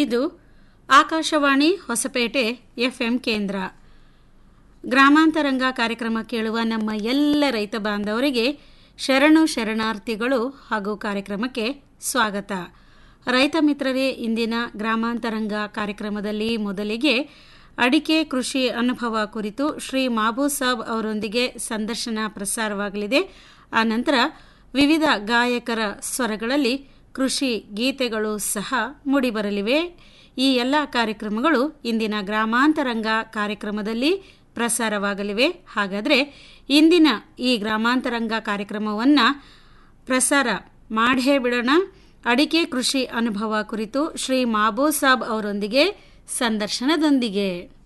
ಇದು ಆಕಾಶವಾಣಿ ಹೊಸಪೇಟೆ ಎಫ್ಎಂ ಕೇಂದ್ರ ಗ್ರಾಮಾಂತರಂಗ ಕಾರ್ಯಕ್ರಮ ಕೇಳುವ ನಮ್ಮ ಎಲ್ಲ ರೈತ ಬಾಂಧವರಿಗೆ ಶರಣು ಶರಣಾರ್ಥಿಗಳು ಹಾಗೂ ಕಾರ್ಯಕ್ರಮಕ್ಕೆ ಸ್ವಾಗತ ರೈತ ಮಿತ್ರರೇ ಇಂದಿನ ಗ್ರಾಮಾಂತರಂಗ ಕಾರ್ಯಕ್ರಮದಲ್ಲಿ ಮೊದಲಿಗೆ ಅಡಿಕೆ ಕೃಷಿ ಅನುಭವ ಕುರಿತು ಶ್ರೀ ಮಾಬೂದ್ ಸಾಬ್ ಅವರೊಂದಿಗೆ ಸಂದರ್ಶನ ಪ್ರಸಾರವಾಗಲಿದೆ ಆನಂತರ ವಿವಿಧ ಗಾಯಕರ ಸ್ವರಗಳಲ್ಲಿ ಕೃಷಿ ಗೀತೆಗಳು ಸಹ ಮೂಡಿಬರಲಿವೆ ಈ ಎಲ್ಲ ಕಾರ್ಯಕ್ರಮಗಳು ಇಂದಿನ ಗ್ರಾಮಾಂತರಂಗ ಕಾರ್ಯಕ್ರಮದಲ್ಲಿ ಪ್ರಸಾರವಾಗಲಿವೆ ಹಾಗಾದರೆ ಇಂದಿನ ಈ ಗ್ರಾಮಾಂತರಂಗ ಕಾರ್ಯಕ್ರಮವನ್ನು ಪ್ರಸಾರ ಮಾಡೇ ಬಿಡೋಣ ಅಡಿಕೆ ಕೃಷಿ ಅನುಭವ ಕುರಿತು ಶ್ರೀ ಮಾಬೂದ್ ಸಾಬ್ ಅವರೊಂದಿಗೆ ಸಂದರ್ಶನದೊಂದಿಗೆ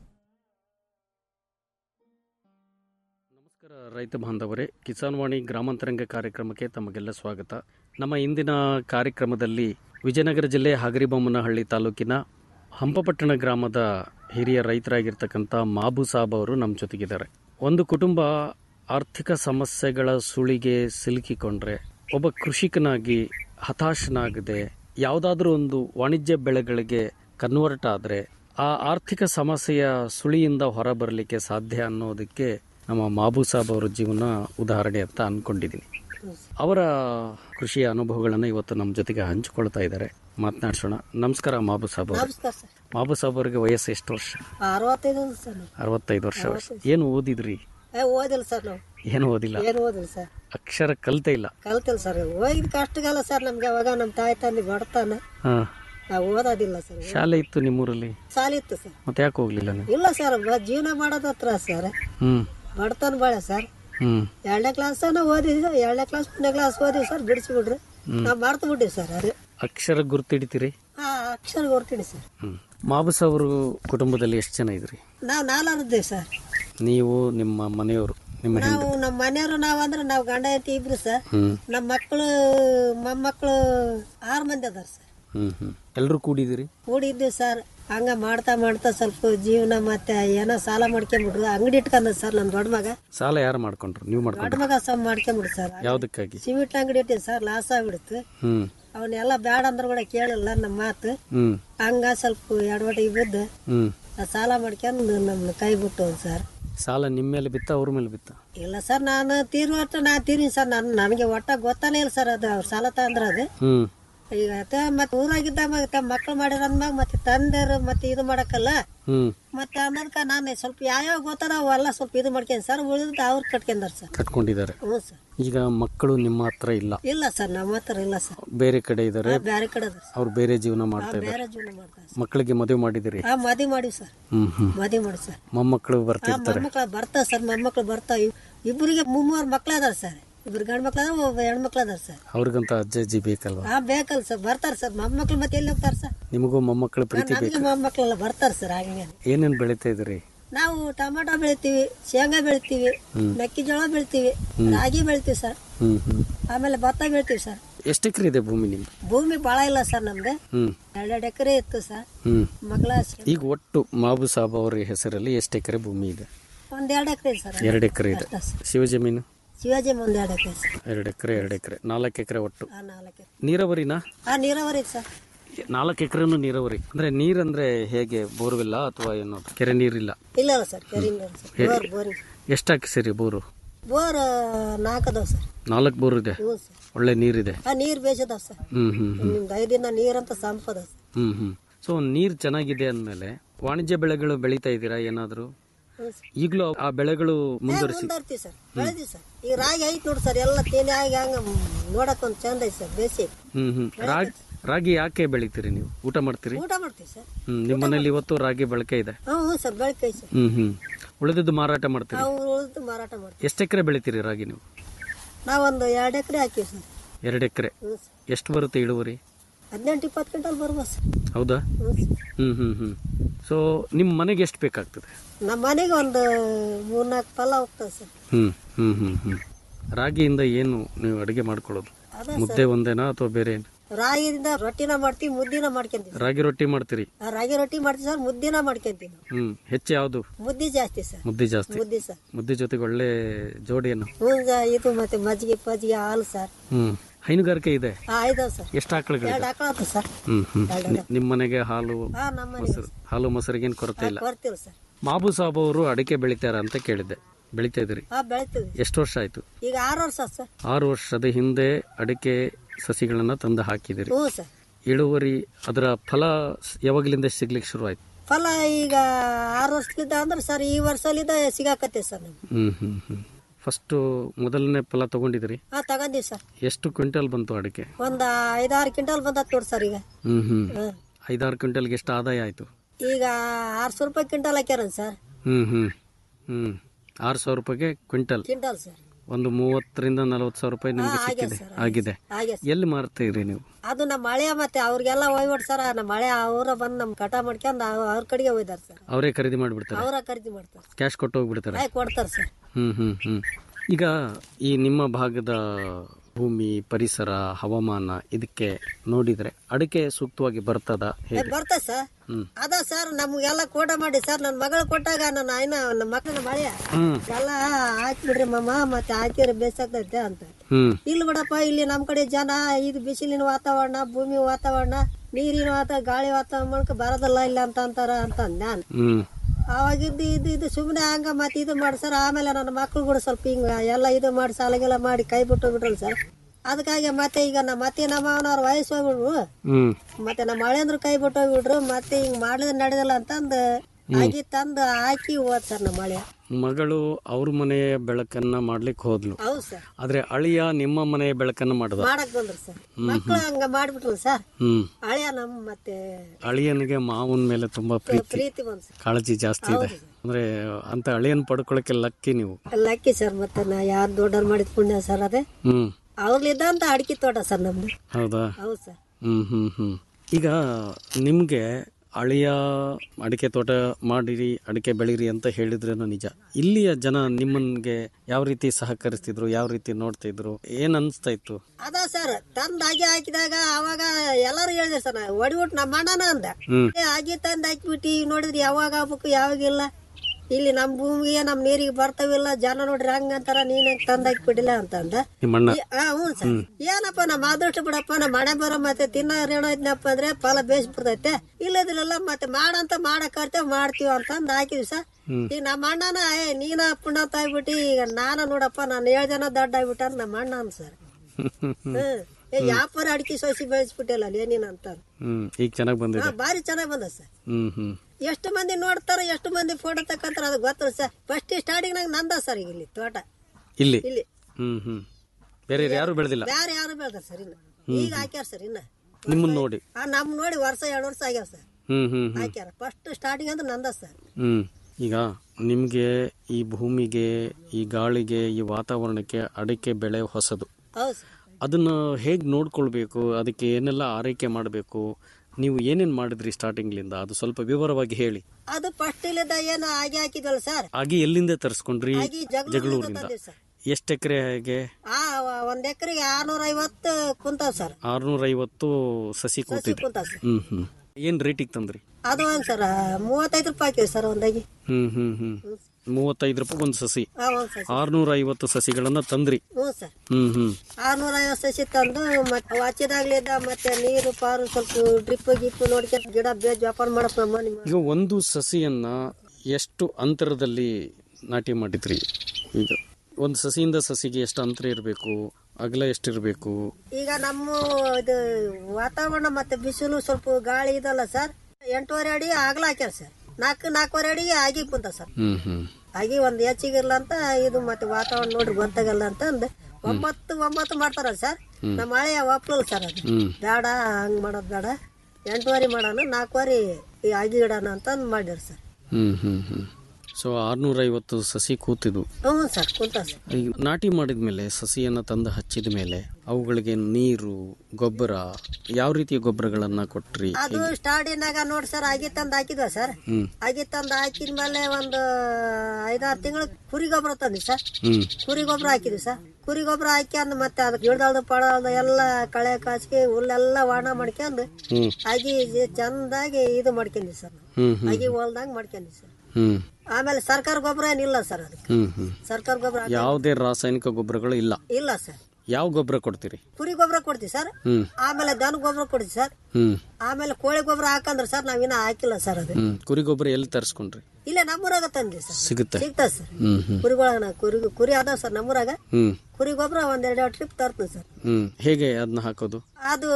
ನಮಸ್ಕಾರ ರೈತ ಬಾಂಧವರೇ ಕಿಸಾನ್ ವಾಣಿ ಗ್ರಾಮಾಂತರಂಗ ಕಾರ್ಯಕ್ರಮಕ್ಕೆ ತಮಗೆಲ್ಲ ಸ್ವಾಗತ ನಮ್ಮ ಇಂದಿನ ಕಾರ್ಯಕ್ರಮದಲ್ಲಿ ವಿಜಯನಗರ ಜಿಲ್ಲೆ ಹಗರಿಬೊಮ್ಮನಹಳ್ಳಿ ತಾಲೂಕಿನ ಹಂಪಪಟ್ಟಣ ಗ್ರಾಮದ ಹಿರಿಯ ರೈತರಾಗಿರ್ತಕ್ಕಂಥ ಮಾಬು ಸಾಬ್ ಅವರು ನಮ್ಮ ಜೊತೆಗಿದ್ದಾರೆ ಒಂದು ಕುಟುಂಬ ಆರ್ಥಿಕ ಸಮಸ್ಯೆಗಳ ಸುಳಿಗೆ ಸಿಲುಕಿಕೊಂಡ್ರೆ ಒಬ್ಬ ಕೃಷಿಕನಾಗಿ ಹತಾಶನಾಗದೆ ಯಾವುದಾದ್ರೂ ಒಂದು ವಾಣಿಜ್ಯ ಬೆಳೆಗಳಿಗೆ ಕನ್ವರ್ಟ್ ಆದರೆ ಆ ಆರ್ಥಿಕ ಸಮಸ್ಯೆಯ ಸುಳಿಯಿಂದ ಹೊರಬರಲಿಕ್ಕೆ ಸಾಧ್ಯ ಅನ್ನೋದಕ್ಕೆ ನಮ್ಮ ಮಾಬು ಸಾಬ್ ಅವರ ಜೀವನ ಉದಾಹರಣೆ ಅಂತ ಅನ್ಕೊಂಡಿದ್ದೀನಿ ಅವರ ಕೃಷಿಯ ಅನುಭವಗಳನ್ನು ಇವತ್ತು ನಮ್ಮ ಜೊತೆಗೆ ಹಂಚಿಕೊಳ್ತಾ ಇದ್ದಾರೆ ಮಾತನಾಡ್ಸೋಣ ನಮಸ್ಕಾರ ಮಾಬು ಸಾಬ್ ಅವರು ನಮಸ್ಕಾರ ಸರ್ ಮಾಬು ಸಾಬ್ ಅವರಿಗೆ ವಯಸ್ಸು ಎಷ್ಟು ವರ್ಷ ಅರವತ್ತೈದು ಒಂದು ಸರ್ ನಾವು ಅರವತ್ತೈದು ವರ್ಷ ವರ್ಷ ಏನು ಓದಿದ್ರಿ ಏ ಓದಿಲ್ಲ ಸರ್ ನಾವು ಏನು ಓದಿಲ್ಲ ಏನು ಓದಿಲ್ಲ ಸರ್ ಅಕ್ಷರ ಕಲ್ತೇ ಇಲ್ಲ ಕಲ್ತಿಲ್ಲ ಸರ್ ಹೋಗಿದ್ ಕಷ್ಟಗಲ್ಲ ಸರ್ ನಮ್ಗೆ ಅವಾಗ ನಮ್ಮ ತಾಯಿ ತಂದೆ ಬಡತಾನ ಹಾ ನಾವು ಓದೋದಿಲ್ಲ ಸರ್ ಶಾಲೆ ಇತ್ತು ನಿಮ್ಮೂರಲ್ಲಿ ಸಾಲಿ ಇತ್ತು ಸರ್ ಮತ್ತೆ ಯಾಕೆ ಹೋಗ್ಲಿಲ್ಲ ನೀವು ಇಲ್ಲ ಸರ್ ಬ- ಜೀವನ ಮಾಡೋದು ಹತ್ರ ಸರ್ ಹ್ಮ್ ಬಡತನ ಬಾಳ ಸರ್ ಹ್ಮ್ ಎರಡನೇ ಕ್ಲಾಸ್ ನಾವು ಓದಿದ್ವಿ ಎರಡನೇ ಕ್ಲಾಸ್ ಮೂರನೇ ಕ್ಲಾಸ್ ಓದಿವಿ ಸರ್ ಬಿಡಿಸ್ಬಿಡ್ರಿ ನಾವು ಮರ್ತು ಬಿಟ್ಟಿವಿ ಸರ್ ಅದು ಅಕ್ಷರ ಗುರ್ತಿಡ್ತೀರಿ ಆ ಅಕ್ಷರ ಹೊರ್ತೀನಿ ಸರ್ ಹ್ಮ್ ಮಾಬುಸ್ ಅವರು ಕುಟುಂಬದಲ್ಲಿ ಎಷ್ಟು ಜನ ಇದ್ರಿ ನಾವು ನಾಲ್ವರಿದ್ದೇವೆ ಸರ್ ನೀವು ನಿಮ್ಮ ಮನೆಯವರು ನಿಮ್ಮ ಹೆಂಡ ನಾವು ನಮ್ಮ ಮನೆಯವರು ನಾವು ಅಂದ್ರೆ ನಾವು ಗಂಡ ಐತಿ ಇಬ್ರು ಸರ್ ಹ್ಮ್ ನಮ್ಮ ಮಕ್ಕಳು ಮೊಮ್ಮಕ್ಕಳು ಆರು ಮಂದಿ ಅದಾರ ಸರ್ ಹ್ಮ್ ಹ್ಮ್ ಎಲ್ಲರೂ ಕೂಡಿದಿರಿ ಕೂಡಿದ್ವಿ ಸರ್ ಹಂಗ ಮಾಡ್ತಾ ಮಾಡ್ತಾ ಸ್ವಲ್ಪ ಜೀವನ ಮತ್ತೆ ಏನೋ ಸಾಲ ಮಾಡ್ಕೊಂಬಿಟ್ರು ಅಂಗಡಿ ಇಟ್ಕೊಂಡ ಸರ್ ನಮ್ಮ ದೊಡ್ಡ ಮಗ ಸಾಲ ಯಾರು ಮಾಡ್ಕೊಂಡ್ರು ನೀವು ದೊಡ್ಡ ಮಾಡ್ಕೊಂಡ್ರು ಮಗ ಸಹ ಮಾಡ್ಕೊಂಬಿಡು ಸರ್ ಯಾವ್ದಕ್ಕಾಗಿ ಸಿಮೆಂಟ್ ಅಂಗಡಿ ಇಟ್ಟಿವಿ ಸರ್ ಲಾಸ್ ಆಗ್ಬಿಡ್ತು ಹ್ಮ್ ಅವನ್ನೆಲ್ಲ ಬೇಡ ಅಂದ್ರೆ ಕೂಡ ಕೇಳಿಲ್ಲ ನಮ್ಮ ಮಾತು ಹ್ಮ್ ಹಂಗ ಸ್ವಲ್ಪ ಎಡವಟ್ಟಿಗೆ ಬಿದ್ದು ಹ್ಮ್ ಆ ಸಾಲ ಮಾಡ್ಕೊಂಡು ನಮ್ಮ ಕೈ ಬಿಟ್ಟು ಸರ್ ಸಾಲ ನಿಮ್ಮ ಮೇಲೆ ಬಿತ್ತ ಅವ್ರ ಮೇಲೆ ಬಿತ್ತ ಇಲ್ಲ ಸರ್ ನಾನು ತೀರುವಟ್ಟು ನಾ ತೀರಿನಿ ಸರ್ ನಾನು ನನಗೆ ಒಟ್ಟ ಗೊತ್ತಾನೇ ಇಲ್ಲ ಸರ್ ಅದು ಅವ್ರು ಸಾಲ ತಂದ್ರ ಅದು ಹ್ಮ್ ಈಗ ಮತ್ತೆ ಊರಾಗಿದ್ದ ಮಕ್ಳು ಮಾಡಿರ ಅಂದ್ಮ್ಯಾಗ ಮತ್ತೆ ತಂದೆರು ಮತ್ತೆ ಇದು ಮಾಡಕ್ಕಲ್ಲ ಹ್ಮ್ ಮತ್ತೆ ಅನ್ನೋದಕ್ಕ ನಾನು ಸ್ವಲ್ಪ ಯಾವ್ಯಾವ ಗೊತ್ತದ ಅವೆಲ್ಲ ಸ್ವಲ್ಪ ಇದು ಮಾಡ್ಕೊಂಡ್ ಸರ್ ಉಳಿದ ಅವ್ರು ಕಟ್ಕೊಂಡಾರ ಸರ್ ಕಟ್ಕೊಂಡಿದ್ದಾರೆ ಹ್ಞೂ ಸರ್ ಈಗ ಮಕ್ಕಳು ನಿಮ್ಮ ಹತ್ರ ಇಲ್ಲ ಇಲ್ಲ ಸರ್ ನಮ್ಮ ಹತ್ರ ಇಲ್ಲ ಸರ್ ಬೇರೆ ಕಡೆ ಇದ್ದಾರೆ ಬೇರೆ ಕಡೆ ಅದ ಸರ್ ಅವ್ರು ಬೇರೆ ಜೀವನ ಮಾಡ್ತಾ ಇದ್ದಾರೆ ಬೇರೆ ಜೀವನ ಮಾಡ್ತಾರೆ ಸರ್ ಮಕ್ಕಳಿಗೆ ಮದುವೆ ಮಾಡಿದಿರಿ ಹಾ ಮದಿ ಮಾಡಿವಿ ಸರ್ ಹ್ಮ್ ಹ್ಮ್ ಮದಿ ಮಾಡಿ ಸರ್ ಮೊಮ್ಮಕ್ಕಳು ಹಾ ಬರ್ತಿರ್ತಾರೆ ಮೊಮ್ಮಕ್ಳು ಬರ್ತಾವ ಸರ್ ಮೊಮ್ಮಕ್ಳು ಬರ್ತಾವ ಇವ್- ಇಬ್ಬರಿಗೆ ಮೂವರು ಮಕ್ಳು ಅದಾರ ಸರ್ ಇಬ್ರು ಗಂಡ್ ಮಕ್ಳು ಅದಾರ ಒಬ್ಬ ಹೆಣ್ಮಕ್ಳು ಅದಾರ ಸರ್ ಅವ್ರಿಗಂತ ಅಜ್ಜ ಅಜ್ಜಿ ಬೇಕಲ್ವಾ ಹಾ ಬೇಕಲ್ಲ ಸರ್ ಬರ್ತಾರ ಸರ್ ಮೊಮ್ಮಕ್ಳು ಮತ್ತೆ ಎಲ್ಲಿ ಹೋಗ್ತಾರ ಸರ್ ನಿಮಗೂ ಮೊಮ್ಮಕ್ಕಳ ಪ್ರೀತಿ ಬೇಕು ನಮಗೆ ಮೊಮ್ಮಕ್ಳೆಲ್ಲ ಬರ್ತಾರ ಸರ್ ಹಾಗೆ ಏನೇನ್ ಬೆಳಿತಾ ಇದ್ರಿ ನಾವು ಟೊಮಾಟೊ ಬೆಳಿತೀವಿ ಶೇಂಗಾ ಬೆಳಿತೀವಿ ಮೆಕ್ಕೆಜೋಳ ಬೆಳಿತೀವಿ ರಾಗಿ ಬೆಳಿತೀವಿ ಸರ್ ಹ್ಮ್ ಹ್ಮ್ ಆಮೇಲೆ ಭತ್ತ ಬೆಳಿತೀವಿ ಸರ್ ಎಷ್ಟು ಎಕರೆ ಇದೆ ಭೂಮಿ ನಿಮ್ದು ಭೂಮಿ ಭಾಳ ಇಲ್ಲ ಸರ್ ನಮ್ದು ಹ್ಮ್ ಎರಡೆರಡು ಎಕರೆ ಇತ್ತು ಸರ್ ಹ್ಮ್ ಮಗಳ ಈಗ ಒಟ್ಟು ಮಾಬು ಸಾಬ್ ಅವರ ಹೆಸರಲ್ಲಿ ಎಷ್ಟು ಎಕರೆ ಭೂಮಿ ಇದೆ ಒಂದ್ ಎರಡು ಎಕರೆ ಇದೆ ಸರ್ ಎರಡು ಎಕರೆ ಇದೆ ಅಷ್ಟೇ ಸರ್. ಶಿವಜಮೀನು ಶಿವಾಜಿ ಒಂದ್ ಎರಡು ಎಕರೆ ಸರ್ ಎರಡು ಎಕರೆ ಎರಡು ಎಕರೆ ನಾಲ್ಕು ಎಕರೆ ಒಟ್ಟು ಆ ನಾಲ್ಕು ಎಕರೆ ನೀರಾವರಿನಾ ಆ ನೀರಾವರಿ ಐತೆ ಸರ್ ನಾಲ್ಕು ಎಕರೆನು ನೀರಾವರಿ ಅಂದ್ರೆ ನೀರಂದ್ರೆ ಹೇಗೆ ಬೋರ್ವೆಲ್ಲ ಅಥವಾ ಏನು ಕೆರೆ ನೀರಿಲ್ಲ ಇಲ್ಲ ಅಲ್ಲ ಸರ್ ಕೆರಿಂದ ಸರ್ ಬೋರ್ ಬೋರಿಂಗ್ ಎಷ್ಟು ಹಾಕಿಸಿರಿ ಬೋರು ಬೋರ್ ನಾಲ್ಕು ಅದಾವ ಸರ್ ನಾಲ್ಕು ಬೋರ್ ಇದೆ ಹ್ಞೂ ಸರ್ ಒಳ್ಳೆ ನೀರಿದೆ ಆ ನೀರು ಬೇಸದಾವ ಸರ್ ಹ್ಮ್ ಹ್ಮ್ ಹ್ಮ್ ನಿಮ್ದು ಐದಿನ ನೀರಂತ ಸಂಪದ ಸರ್ ಹ್ಮ್ ಹ್ಮ್ ಸೊ ನೀರ್ ಚೆನ್ನಾಗಿದೆ ಅಂದ್ಮೇಲೆ ವಾಣಿಜ್ಯ ಬೆಳೆಗಳು ಬೆಳೀತಾ ಇದ್ದೀರಾ ಏನಾದ್ರು ಹ್ಞೂ ಸರ್ ಈಗಲೂ ಆ ಬೆಳೆಗಳು ಮುಂದುವರಿಸಿ ಮುಂದರ್ತೀವಿ ಸರ್ ಬೆಳೆದಿ ಸರ್ ಈಗ ರಾಗಿ ಐತಿ ನೋಡಿ ಸರ್ ಎಲ್ಲ ತೇನೆ ಆಗಿ ಹಂಗ ನೋಡಕ್ ಒಂದ್ ಚಂದ ಐತಿ ಸರ್ ಬೇಸಿ ಹ್ಮ್ ಹ್ಮ್ ರಾಗಿ ರಾಗಿ ಯಾಕೆ ಬೆಳಿತೀರಿ ನೀವು ಊಟ ಮಾಡ್ತೀರಿ ಊಟ ಮಾಡ್ತೀವಿ ಸರ್ ಹ್ಮ್ ನಿಮ್ಮ ಮನೇಲಿ ಇವತ್ತು ರಾಗಿ ಬಳಕೆ ಇದೆ ಹ್ಞೂ ಹ್ಞೂ ಸರ್ ಬೆಳಕೈ ಸರ್ ಹ್ಮ್ ಹ್ಮ್ ಉಳಿದದ್ದು ಮಾರಾಟ ಮಾಡ್ತೀರಿ ನಾವು ಉಳಿದು ಮಾರಾಟ ಮಾಡ್ತೀವಿ ಎಷ್ಟು ಎಕರೆ ಬೆಳಿತೀರಿ ರಾಗಿ ನೀವು ನಾವೊಂದು ಎರಡು ಎಕರೆ ಹಾಕಿವಿ ಸರ್ ಎರಡು ಎಕರೆ ಹ್ಞೂ ಸರ್ ಎಷ್ಟು ಬರುತ್ತೆ ಇಳುವರಿ ಹದಿನೆಂಟು ಇಪ್ಪತ್ತು ಕ್ವಿಂಟಲ್ ಬರ್ಬೋದು ಸರ್ ಹೌದಾ ಹ್ಞೂ ಸರ್ ಹ್ಮ್ ಹ್ಮ್ ಹ್ಮ್ ಸೊ ನಿಮ್ಮ ಮನೆಗೆ ಎಷ್ಟು ಬೇಕಾಗ್ತದೆ ನಮ್ಮ ಮನೆಗೆ ಒಂದು ಮೂರ್ನಾಲ್ಕು ಪಲ್ಲ ಹೋಗ್ತದೆ ಸರ್ ಹ್ಮ್ ಹ್ಮ್ ಹ್ಮ್ ಹ್ಮ್ ರಾಗಿಯಿಂದ ಏನು ನೀವು ಅಡುಗೆ ಮಾಡ್ಕೊಳ್ಳೋದು ಅದೇ ಮುದ್ದೆ ಒಂದೇನಾ ಅಥವಾ ಬೇರೆ ಏನು ರಾಗಿಯಿಂದ ರೊಟ್ಟಿನ ಮಾಡ್ತೀವಿ ಮುದ್ದಿನ ಮಾಡ್ಕೊಂತೀವಿ ರಾಗಿ ರೊಟ್ಟಿ ಮಾಡ್ತೀರಿ ಆ ರಾಗಿ ರೊಟ್ಟಿ ಮಾಡ್ತೀವಿ ಸರ್ ಮುದ್ದಿನ ಮಾಡ್ಕೊಂತೀವಿ ನಾವು ಹ್ಮ್ ಹೆಚ್ಚು ಯಾವುದು ಮುದ್ದಿ ಜಾಸ್ತಿ ಸರ್ ಮುದ್ದೆ ಜಾಸ್ತಿ ಮುದ್ದಿ ಸರ್ ಮುದ್ದೆ ಜೊತೆಗೆ ಒಳ್ಳೆ ಜೋಡಿಯನ್ನು ಮುಂಜ ಇದು ಮತ್ತೆ ಮಜ್ಜಿಗೆ ಪಜ್ಜಿಗೆ ಹಾಲು ಸರ್ ಹ್ಮ್ ಹೈನುಗಾರಿಕೆ ಇದೆ ಹಾ ಇದಾವ್ ಸರ್ ಎಷ್ಟು ಆಕಳುಗಳಿದೆ ಎರಡು ಆಕಳ ಆತು ಸರ್ ಹ್ಮ್ ಹ್ಮ್ ನಿಮ್ಮ ಮನೆಗೆ ಹಾಲು ಹಾ ನಮ್ಮ ಮನೆ ಮೊಸರು ಹಾಲು ಮೊಸರಿಗೇನು ಕೊರತೆ ಇಲ್ಲ ಕೊಡ್ತೀವಿ ಸರ್ ಮಾಬು ಸಾಬ್ ಅವರು ಅಡಿಕೆ ಬೆಳಿತಾರ ಅಂತ ಕೇಳಿದ್ದೆ ಬೆಳಿತಾ ಇದ್ರಿ ಹಾ ಬೆಳಿತೀವಿ ಎಷ್ಟು ವರ್ಷ ಆಯ್ತು ಈಗ ಆರು ವರ್ಷ ಆತ್ ಸರ್ ಆರು ವರ್ಷದ ಹಿಂದೆ ಅಡಿಕೆ ಸಸಿಗಳನ್ನ ತಂದು ಹಾಕಿದಿರಿ ಹ್ಞೂ ಸರ್ ಇಳುವರಿ ಅದರ ಫಲ ಸ್- ಯಾವಾಗಲಿಂದ ಸಿಗ್ಲಿಕ್ಕೆ ಶುರು ಆಯ್ತು ಫಲ ಈಗ ಆರು ವರ್ಷದಿಂದ ಅಂದ್ರೆ ಸರ್ ಈ ವರ್ಷಲಿಂದ ಸಿಗಾಕತ್ತೆ ಸರ್ ನಮ್ಗೆ ಹ್ಮ್ ಹ್ಮ್ ಹ್ಮ್ ಫಸ್ಟು ಮೊದಲನೇ ಫಲ ತಗೊಂಡಿದ್ರಿ ಹಾ ತಗೊಂಡಿವಿ ಸರ್ ಎಷ್ಟು ಕ್ವಿಂಟಲ್ ಬಂತು ಅಡಿಕೆ ಒಂದು ಐದಾರು ಕ್ವಿಂಟಲ್ ಬಂದತ್ ನೋಡಿ ಸರ್ ಈಗ ಹ್ಮ್ ಹ್ಮ್ ಹ್ಮ್. ಐದಾರು ಕ್ವಿಂಟಲ್ಗೆ ಎಷ್ಟು ಆದಾಯ ಆಯ್ತು ಈಗ ಆರು ಸಾವಿರ ರೂಪಾಯಿ ಕ್ವಿಂಟಲ್ ಹಾಕ್ಯಾರ ಸರ್ ಹ್ಮ್ ಹ್ಮ್ ಹ್ಮ್ ಆರು ಸಾವಿರ ರೂಪಾಯಿಗೆ ಕ್ವಿಂಟಲ್ ಕ್ವಿಂಟಲ್ ಸರ್ ಒಂದು ಮೂವತ್ತರಿಂದ ನಲವತ್ತು ಸಾವಿರ ರೂಪಾಯಿ ನಿಮಗೆ ಸಿಕ್ಕಿದೆ ಸರ್, ಆಗಿದೆ ಹಾಗೆ ಸರ್. ಎಲ್ಲಿ ಮಾರ್ತೀರಿ ನೀವು ಅದು ನಮ್ಮ ಮಳೆ ಮತ್ತೆ ಅವ್ರಿಗೆಲ್ಲ ಹೋಗ್ಬಿಟ್ಟು ಸರ್ ನಮ್ಮ ಮಳೆ ಅವರ ಬಂದು ನಮ್ ಕಟ ಮಾಡ್ಕೊಂಡು ಅವ್- ಅವ್ರ ಕಡೆಗೆ ಹೋಯ್ದಾರ ಸರ್ ಅವರೇ ಖರೀದಿ ಮಾಡಿಬಿಡ್ತಾರೆ ಅವರ ಖರೀದಿ ಮಾಡ್ತಾರೆ ಕ್ಯಾಶ್ ಕೊಟ್ಟು ಹೋಗ್ಬಿಡ್ತಾರೆ ಆಯ್ ಕೊಡ್ತಾರೆ ಸರ್ ಹ್ಮ್ ಹ್ಮ್ ಹ್ಮ್ ಈಗ ಈ ನಿಮ್ಮ ಭಾಗದ ಭೂಮಿ ಪರಿಸರ ಹವಾಮಾನ ಇದಕ್ಕೆ ನೋಡಿದ್ರೆ ಅಡಿಕೆ ಸೂಕ್ತವಾಗಿ ಬರ್ತದ ಹೇಗೆ ಬರ್ತದೆ ಸರ್ ಹ್ಮ್. ಅದ ಸರ್ ನಮ್ಗೆಲ್ಲ ಕೋಟ ಮಾಡಿ ಸರ್ ನನ್ನ ಮಗಳು ಕೊಟ್ಟಾಗ ನನ್ನ ಆಯ್ನ ನಮ್ಮ ಮಕ್ಕಳ ಮಳೆಯ ಹ್ಮ್ ಎಲ್ಲ ಹಾಕಿಬಿಡ್ರಿ ಮಮ್ಮ ಮತ್ತೆ ಹಾಕಿದ್ರೆ ಬೇಸಾಗ್ತೈತೆ ಅಂತ ಹ್ಮ್ ಇಲ್ಲಿ ಬಿಡಪ್ಪ ಇಲ್ಲಿ ನಮ್ಮ ಕಡೆ ಜನ ಇದು ಬಿಸಿಲಿನ ವಾತಾವರಣ ಭೂಮಿ ವಾತಾವರಣ ನೀರಿನ ವಾತಾವರಣ ಗಾಳಿ ವಾತಾವರಣಕ್ಕೆ ಬರೋದಿಲ್ಲ ಇಲ್ಲ ಅಂತ ಅಂತಾರ ಅಂತ ಅಂದ್ ನಾನು ಹ್ಮ್ ಅವಾಗ ಇದು ಇದು ಇದು ಸುಮ್ಮನೆ ಹಂಗ ಮತ್ತೆ ಇದು ಮಾಡಿ ಸರ್ ಆಮೇಲೆ ನನ್ನ ಮಕ್ಳು ಕೂಡ ಸ್ವಲ್ಪ ಹಿಂಗ ಎಲ್ಲ ಇದು ಮಾಡಿ ಸಾಲಗೆಲ್ಲ ಮಾಡಿ ಕೈ ಬಿಟ್ಟು ಬಿಟ್ರಲ್ಲ ಸರ್ ಅದಕ್ಕಾಗಿ ಮತ್ತೆ ಈಗ ನಮ್ಮ ಮತ್ತೆ ನಮ್ಮ ಅವನವ್ರ ವಯಸ್ಸು ಹೋಗ್ಬಿಡ್ರು ಹ್ಮ್ ಮತ್ತೆ ನಮ್ಮ ಹಳೆಂದ್ರು ಕೈ ಬಿಟ್ಟು ಹೋಗ್ಬಿಟ್ರು ಮತ್ತೆ ಹಿಂಗ್ ಮಾಡಿದ್ರೆ ನಡೆದಿಲ್ಲ ಅಂತಂದು ಆಗಿ ತಂದು ಹಾಕಿ ಹೋದ್ ಸರ್ ನಮ್ಮ ಮಳೆ ಮಗಳು ಅವ್ರ ಮನೆಯ ಬೆಳಕನ್ನ ಮಾಡ್ಲಿಕ್ಕೆ ಹೋದ್ಲು ಹೌದು ಸರ್ ಆದ್ರೆ ಅಳಿಯ ನಿಮ್ಮ ಮನೆಯ ಬೆಳಕನ್ನ ಮಾಡ್ದ ಮಾಡಕ್ ಬಂದ್ರು ಸರ್ ಮಕ್ಳು ಹಂಗ ಮಾಡ್ಬಿಟ್ರು ಸರ್ ಹ್ಮ್ ಹಳೆಯ ನಮ್ಮ ಮತ್ತೆ ಅಳಿಯನಿಗೆ ಮಾವನ ಮೇಲೆ ತುಂಬಾ ಪ್ರೀತಿ ಪ್ರೀತಿ ಬಂತು ಸರ್ ಕಾಳಜಿ ಜಾಸ್ತಿ ಇದೆ ಅಂದ್ರೆ ಅಂತ ಅಳಿಯನ್ ಪಡ್ಕೊಳಕ್ಕೆ ಲಕ್ಕಿ ನೀವು ಲಕ್ಕಿ ಸರ್ ಮತ್ತೆ ನಾ ಯಾರು ದೊಡ್ಡವ್ರು ಮಾಡಿದ ಪುಣ್ಯ ಸರ್ ಅದೇ ಹ್ಮ್ ಅವ್ರಲ್ಲಿದ್ದಂತ ಅಡಿಕೆ ತೋಟ ಸರ್ ನಮ್ದು ಹೌದಾ ಹೌದು ಸರ್ ಹ್ಮ್ ಹ್ಮ್ ಹ್ಮ್ ಈಗ ನಿಮ್ಗೆ ಅಳಿಯ ಅಡಿಕೆ ತೋಟ ಮಾಡಿರಿ ಅಡಿಕೆ ಬೆಳೀರಿ ಅಂತ ಹೇಳಿದ್ರೇನು ನಿಜ ಇಲ್ಲಿಯ ಜನ ನಿಮ್ಮನ್ಗೆ ಯಾವ ರೀತಿ ಸಹಕರಿಸ್ತಿದ್ರು ಯಾವ ರೀತಿ ನೋಡ್ತಾ ಇದ್ರು ಏನ್ ಅನ್ಸ್ತಾ ಇತ್ತು ಅದ ಸರ್ ತಂದ್ ಆಗಿ ಹಾಕಿದಾಗ ಅವಾಗ ಎಲ್ಲಾರು ಹೇಳಿದೆ ಸರ್ ಹೊಡಿಬಿಟ್ಟು ನಮ್ಮ ಅಣ್ಣನ ಅಂದ ಹ್ಮ್ ಏ, ಆಗಿ ತಂದ್ ಹಾಕಿಬಿಟ್ಟು ಈಗ ನೋಡಿದ್ರಿ ಯಾವಾಗ ಆಗ್ಬೇಕು ಯಾವಾಗಿಲ್ಲ ಇಲ್ಲಿ ನಮ್ ಭೂಮಿಗೆ ನಮ್ ನೀರಿಗೆ ಬರ್ತಾವಿಲ್ಲ ಜನ ನೋಡ್ರಿ ಹಂಗ ಅಂತಾರ ನೀನ್ ಹೆಂಗ್ ತಂದ್ ಹಾಕ್ಬಿಟ್ಟಿಲ್ಲ ಅಂತ ಅಂದ ನಿಮ್ಮಣ್ಣ ಈ- ಆ, ಹ್ಞೂ ಸರ್ ಏನಪ್ಪ ನಮ್ಮ ಅದೃಷ್ಟ ಬಿಡಪ್ಪ ನಮ್ಮ ಮನೆ ಬರೋ ಮತ್ತೆ ತಿನ್ನ ಏನೈತ್ನಪ್ಪ ಅಂದ್ರೆ ಫಲ ಬೇಸ್ ಬಿಡ್ತೈತೆ ಇಲ್ಲದ್ರಲ್ಲ ಮತ್ತೆ ಮಾಡಂತ ಮಾಡಕ್ ಕರ್ತೇವ್ ಮಾಡ್ತೀವಿ ಅಂತಂದ್ ಹಾಕಿದ್ವಿ ಸರ್ ಹ್ಮ್. ಈಗ ನಮ್ಮ ಅಣ್ಣನ ಏ ನೀನ ಪುಣ್ಯ ಆಗ್ಬಿಟ್ಟು ಈಗ ನಾನ ನೋಡಪ್ಪ ನಾನು ಏಳ್ ಜನ ದೊಡ್ಡ ಆಗ್ಬಿಟ್ಟ ಅಂತ ನಮ್ಮ ಅಣ್ಣ ಅನ್ ಸರ್ ಹ್ಮ್ ಏ ಯಾಪರ ಅಡಿಕೆ ಸೋಸಿ ಬೆಳೆಸ್ಬಿಟ್ಟಿಲ್ಲ ಅಲ್ಲಿ ಏನೇನು ಅಂತ ಹ್ಮ್ ಈಗ ಚೆನ್ನಾಗ್ ಬಂದಿದೆ ಹಾ ಭಾರಿ ಚೆನ್ನಾಗ್ ಬಂದ ಸರ್ ಹ್ಮ್ ಹ್ಮ್ ಎಷ್ಟು ಮಂದಿ ನೋಡ್ತಾರ ಎಷ್ಟು ಮಂದಿ ಫೋಟೋ ತಕ್ಕಂತಾರ ಅದು ಗೊತ್ತಲ್ಲ ಸರ್ ಫಸ್ಟ್ ಸ್ಟಾರ್ಟಿಂಗ್ ನಾಗ ನಂದ ಸರ್ ಈಗ ಇಲ್ಲಿ ತೋಟ ಇಲ್ಲಿ ಇಲ್ಲಿ ಹ್ಮ್ ಹ್ಮ್ ಬೇರೆ ಯಾರು ಬೆಳೆದಿಲ್ಲ ಬೇರೆ ಯಾರು ಬೆಳ್ದಾರ ಸರ್ ಇನ್ನ ಈಗ ಹಾಕ್ಯಾರ ಸರ್ ಇನ್ನ ನಿಮ್ಮನ್ನ ನೋಡಿ ಆ ನಮ್ ನೋಡಿ ವರ್ಷ ಎರಡು ವರ್ಷ ಆಗ್ಯಾವ ಸರ್ ಹ್ಮ್ ಹ್ಮ್ ಹ್ಮ್ ಹಾಕ್ಯಾರ ಫಸ್ಟ್ ಸ್ಟಾರ್ಟಿಂಗ್ ಅಂದ್ರೆ ನಂದ ಸರ್ ಹ್ಮ್ ಈಗ ನಿಮ್ಗೆ ಈ ಭೂಮಿಗೆ ಈ ಗಾಳಿಗೆ ಈ ವಾತಾವರಣಕ್ಕೆ ಅಡಿಕೆ ಬೆಳೆ ಹೊಸದು ಹೌದು ಸರ್ ಅದನ್ನ ಹೇಗೆ ನೋಡ್ಕೊಳ್ಬೇಕು ಅದಕ್ಕೆ ಏನೆಲ್ಲ ಆರೈಕೆ ಮಾಡಬೇಕು ನೀವು ಏನೇನ್ ಮಾಡಿದ್ರಿ ಸ್ಟಾರ್ಟಿಂಗ್ಲಿಂದ ಅದು ಸ್ವಲ್ಪ ವಿವರವಾಗಿ ಹೇಳಿ ಅದು ಫಸ್ಟ್ ಇಲ್ಲದ ಏನು ಆಗಿ ಹಾಕಿದ್ವಲ್ಲ ಸರ್ ಆಗಿ ಎಲ್ಲಿಂದ ತರಿಸ್ಕೊಂಡ್ರಿ ಆಗಿ ಜಗಳೂರಿಂದ ಜಗಳೂರಿಂದ ತಂದಿವಿ ಸರ್ ಎಷ್ಟು ಎಕರೆಗೆ ಆ ಒಂದ್ ಎಕರೆಗೆ ಆರ್ನೂರ ಐವತ್ತು ಕುಂತಾವ್ ಸರ್ ಆರ್ನೂರ ಐವತ್ತು ಸಸಿ ಕೂತಿದೆ ಕುಂತಾವ್ ಸರ್ ಹ್ಮ್ ಹ್ಮ್ ಏನ್ ರೇಟಿಗೆ ತಂದ್ರಿ ಅದು ಒಂದ್ ಸರ್ ಮೂವತ್ತೈದು ರೂಪಾಯಿ ಹಾಕಿವಿ ಸರ್ ಒಂದಾಗಿ ಹ್ಮ್ ಹ್ಮ್ ಹ್ಮ್ ಮೂವತ್ತೈದು ರೂಪಾಯಿ ಒಂದು ಸಸಿ ಹಾ ಒಂದ್ ಸಸಿ ಆರ್ನೂರ ಐವತ್ತು ಸಸಿಗಳನ್ನ ತಂದ್ರಿ ಹ್ಞೂ ಸರ್ ಹ್ಮ್ ಹ್ಮ್ ಆರ್ನೂರ ಐವತ್ತು ಸಸಿ ತಂದು ಮತ್ತೆ ಹಚ್ಚಿದಾಗ್ಲಿದ್ದ ಮತ್ತೆ ನೀರು ಪಾರು ಸ್ವಲ್ಪ ಡ್ರಿಪ್ ಗಿಪ್ ನೋಡ್ಕೊಂತ ಗಿಡ ಬೇಜ್ ವ್ಯಾಪಾರ ಮಾಡಪ್ಪ ನಮ್ಮ ನಿಮ್ಮ ಈಗ ಒಂದು ಸಸಿಯನ್ನ ಎಷ್ಟು ಅಂತರದಲ್ಲಿ ನಾಟಿ ಮಾಡಿದ್ರಿ ಈಗ ಒಂದು ಸಸಿಯಿಂದ ಸಸಿಗೆ ಎಷ್ಟು ಅಂತರ ಇರಬೇಕು ಅಗಲ ಎಷ್ಟಿರಬೇಕು ಈಗ ನಮ್ಮ ಇದು ವಾತಾವರಣ ಮತ್ತೆ ಬಿಸಿಲು ಸ್ವಲ್ಪ ಗಾಳಿ ಇದಲ್ಲ ಸರ್ ಎಂಟೂವರೆ ಅಡಿ ಆಗ್ಲ ಹಾಕ್ಯಾರ ಸರ್ ನಾಲ್ಕು ನಾಲ್ಕೂವರೆ ಅಡಿಗೆ ಆಗಿ ಕುಂತ ಸರ್ ಹ್ಮ್ ಹ್ಮ್ ಆಗಿ ಒಂದ್ ಹೆಚ್ಚಿಗಿರ್ಲ ಅಂತ ಇದು ಮತ್ತೆ ವಾತಾವರಣ ನೋಡ್ರಿ ಗೊತ್ತಾಗಲ್ಲ ಅಂತ ಅಂದ್ ಒಂಬತ್ತು ಒಂಬತ್ತು ಮಾಡ್ತಾರ ಸರ್ ನಮ್ಮ ಹಳೆಯ ಒಪ್ಪಲ್ಲ ಸರ್ ಅದು ಹ್ಮ್ ಬೇಡ ಹಂಗ್ ಮಾಡೋದ್ ಬೇಡ ಎಂಟುವರೆ ಮಾಡೋಣ ನಾಲ್ಕುವರೆ ಈ ಆಗಿ ಇಡೋಣ ಅಂತ ಅಂದ್ ಮಾಡ್ಯಾರ ಸರ್ ಹ್ಮ್ ಹ್ಮ್ ಹ್ಮ್ ಸೊ ಆರ್ನೂರ ಐವತ್ತು ಸಸಿ ಕೂತಿದ್ವು ಹ್ಞೂ ಸರ್ ಕುಂತ ಸರ್ ಈಗ ನಾಟಿ ಮಾಡಿದ ಮೇಲೆ ಸಸಿಯನ್ನು ತಂದು ಹಚ್ಚಿದ ಮೇಲೆ ಅವುಗಳಿಗೆ ನೀರು ಗೊಬ್ಬರ ಯಾವ ರೀತಿಯ ಗೊಬ್ಬರಗಳನ್ನ ಕೊಟ್ರಿ ಅದು ಸ್ಟಾರ್ಟಿನಾಗ ನೋಡಿ ಸರ್ ಆಗಿ ತಂದು ಹಾಕಿದ್ವ ಸರ್ ಹ್ಮ್ ಆಗಿ ತಂದು ಹಾಕಿದ್ಮೇಲೆ ಒಂದು ಐದಾರು ತಿಂಗಳು ಕುರಿ ಗೊಬ್ಬರ ತಂದ್ವಿ ಸರ್ ಹ್ಮ್ ಕುರಿ ಗೊಬ್ಬರ ಹಾಕಿದ್ವಿ ಸರ್ ಕುರಿ ಗೊಬ್ಬರ ಹಾಕ್ಯಂದು ಮತ್ತೆ ಅದಕ್ಕೆ ಗಿಡದಲ್ದು ಪಡಲ್ದು ಎಲ್ಲ ಕಳೆ ಕಾಸಿಗೆ ಹುಲ್ಲೆಲ್ಲ ವಾಣ ಮಾಡ್ಕೊಂಡು ಹ್ಮ್ ಆಗಿ ಚಂದಾಗಿ ಇದು ಮಾಡ್ಕೊಂಡ್ವಿ ಸರ್ ನಾವು. ಹ್ಮ್ ಹ್ಮ್ ಆಗಿ ಹೊಲ್ದಂಗ್ ಮಾಡ್ಕೊಂಡ್ವಿ ಸರ್ ಹ್ಮ್ ಆಮೇಲೆ ಸರ್ಕಾರ ಗೊಬ್ಬರ ಏನಿಲ್ಲ ಸರ್ ಅದಕ್ಕೆ ಹ್ಮ್ ಹ್ಮ್ ಸರ್ಕಾರ ಗೊಬ್ಬರ ಯಾವುದೇ ರಾಸಾಯನಿಕ ಗೊಬ್ಬರಗಳು ಇಲ್ಲ ಇಲ್ಲ ಸರ್ ಯಾವ ಗೊಬ್ಬರ ಕೊಡ್ತೀರಿ ಕುರಿ ಗೊಬ್ಬರ ಕೊಡ್ತೀವಿ ಸರ್ ಹ್ಮ್ ಆಮೇಲೆ ದನ ಗೊಬ್ಬರ ಕೊಡ್ತೀವಿ ಸರ್ ಹ್ಮ್ ಆಮೇಲೆ ಕೋಳಿ ಗೊಬ್ಬರ ಹಾಕಂದ್ರೆ ಸರ್ ನಾವಿನ್ನ ಹಾಕಿಲ್ಲ ಸರ್ ಅದು ಹ್ಮ್ ಕುರಿ ಗೊಬ್ಬರ ಎಲ್ಲಿ ತರಿಸ್ಕೊಂಡ್ರಿ ಇಲ್ಲೇ ನಮ್ಮೂರಾಗ ತಂದ್ವಿ ಸರ್ ಸಿಗುತ್ತೆ ಸಿಗ್ತದೆ ಸರ್ ಹ್ಮ್ ಹ್ಮ್ ಕುರಿಗಳ ಕುರಿ ಕುರಿ ಅದಾವ ಸರ್ ನಮ್ಮೂರಾಗ ಹ್ಮ್ ಕುರಿ ಗೊಬ್ಬರ ಒಂದ್ ಎರಡು ಟ್ರಿಪ್ ತರ್ತೀನಿ ಸರ್ ಹ್ಮ್ ಹೇಗೆ ಅದನ್ನ ಹಾಕೋದು ಅದು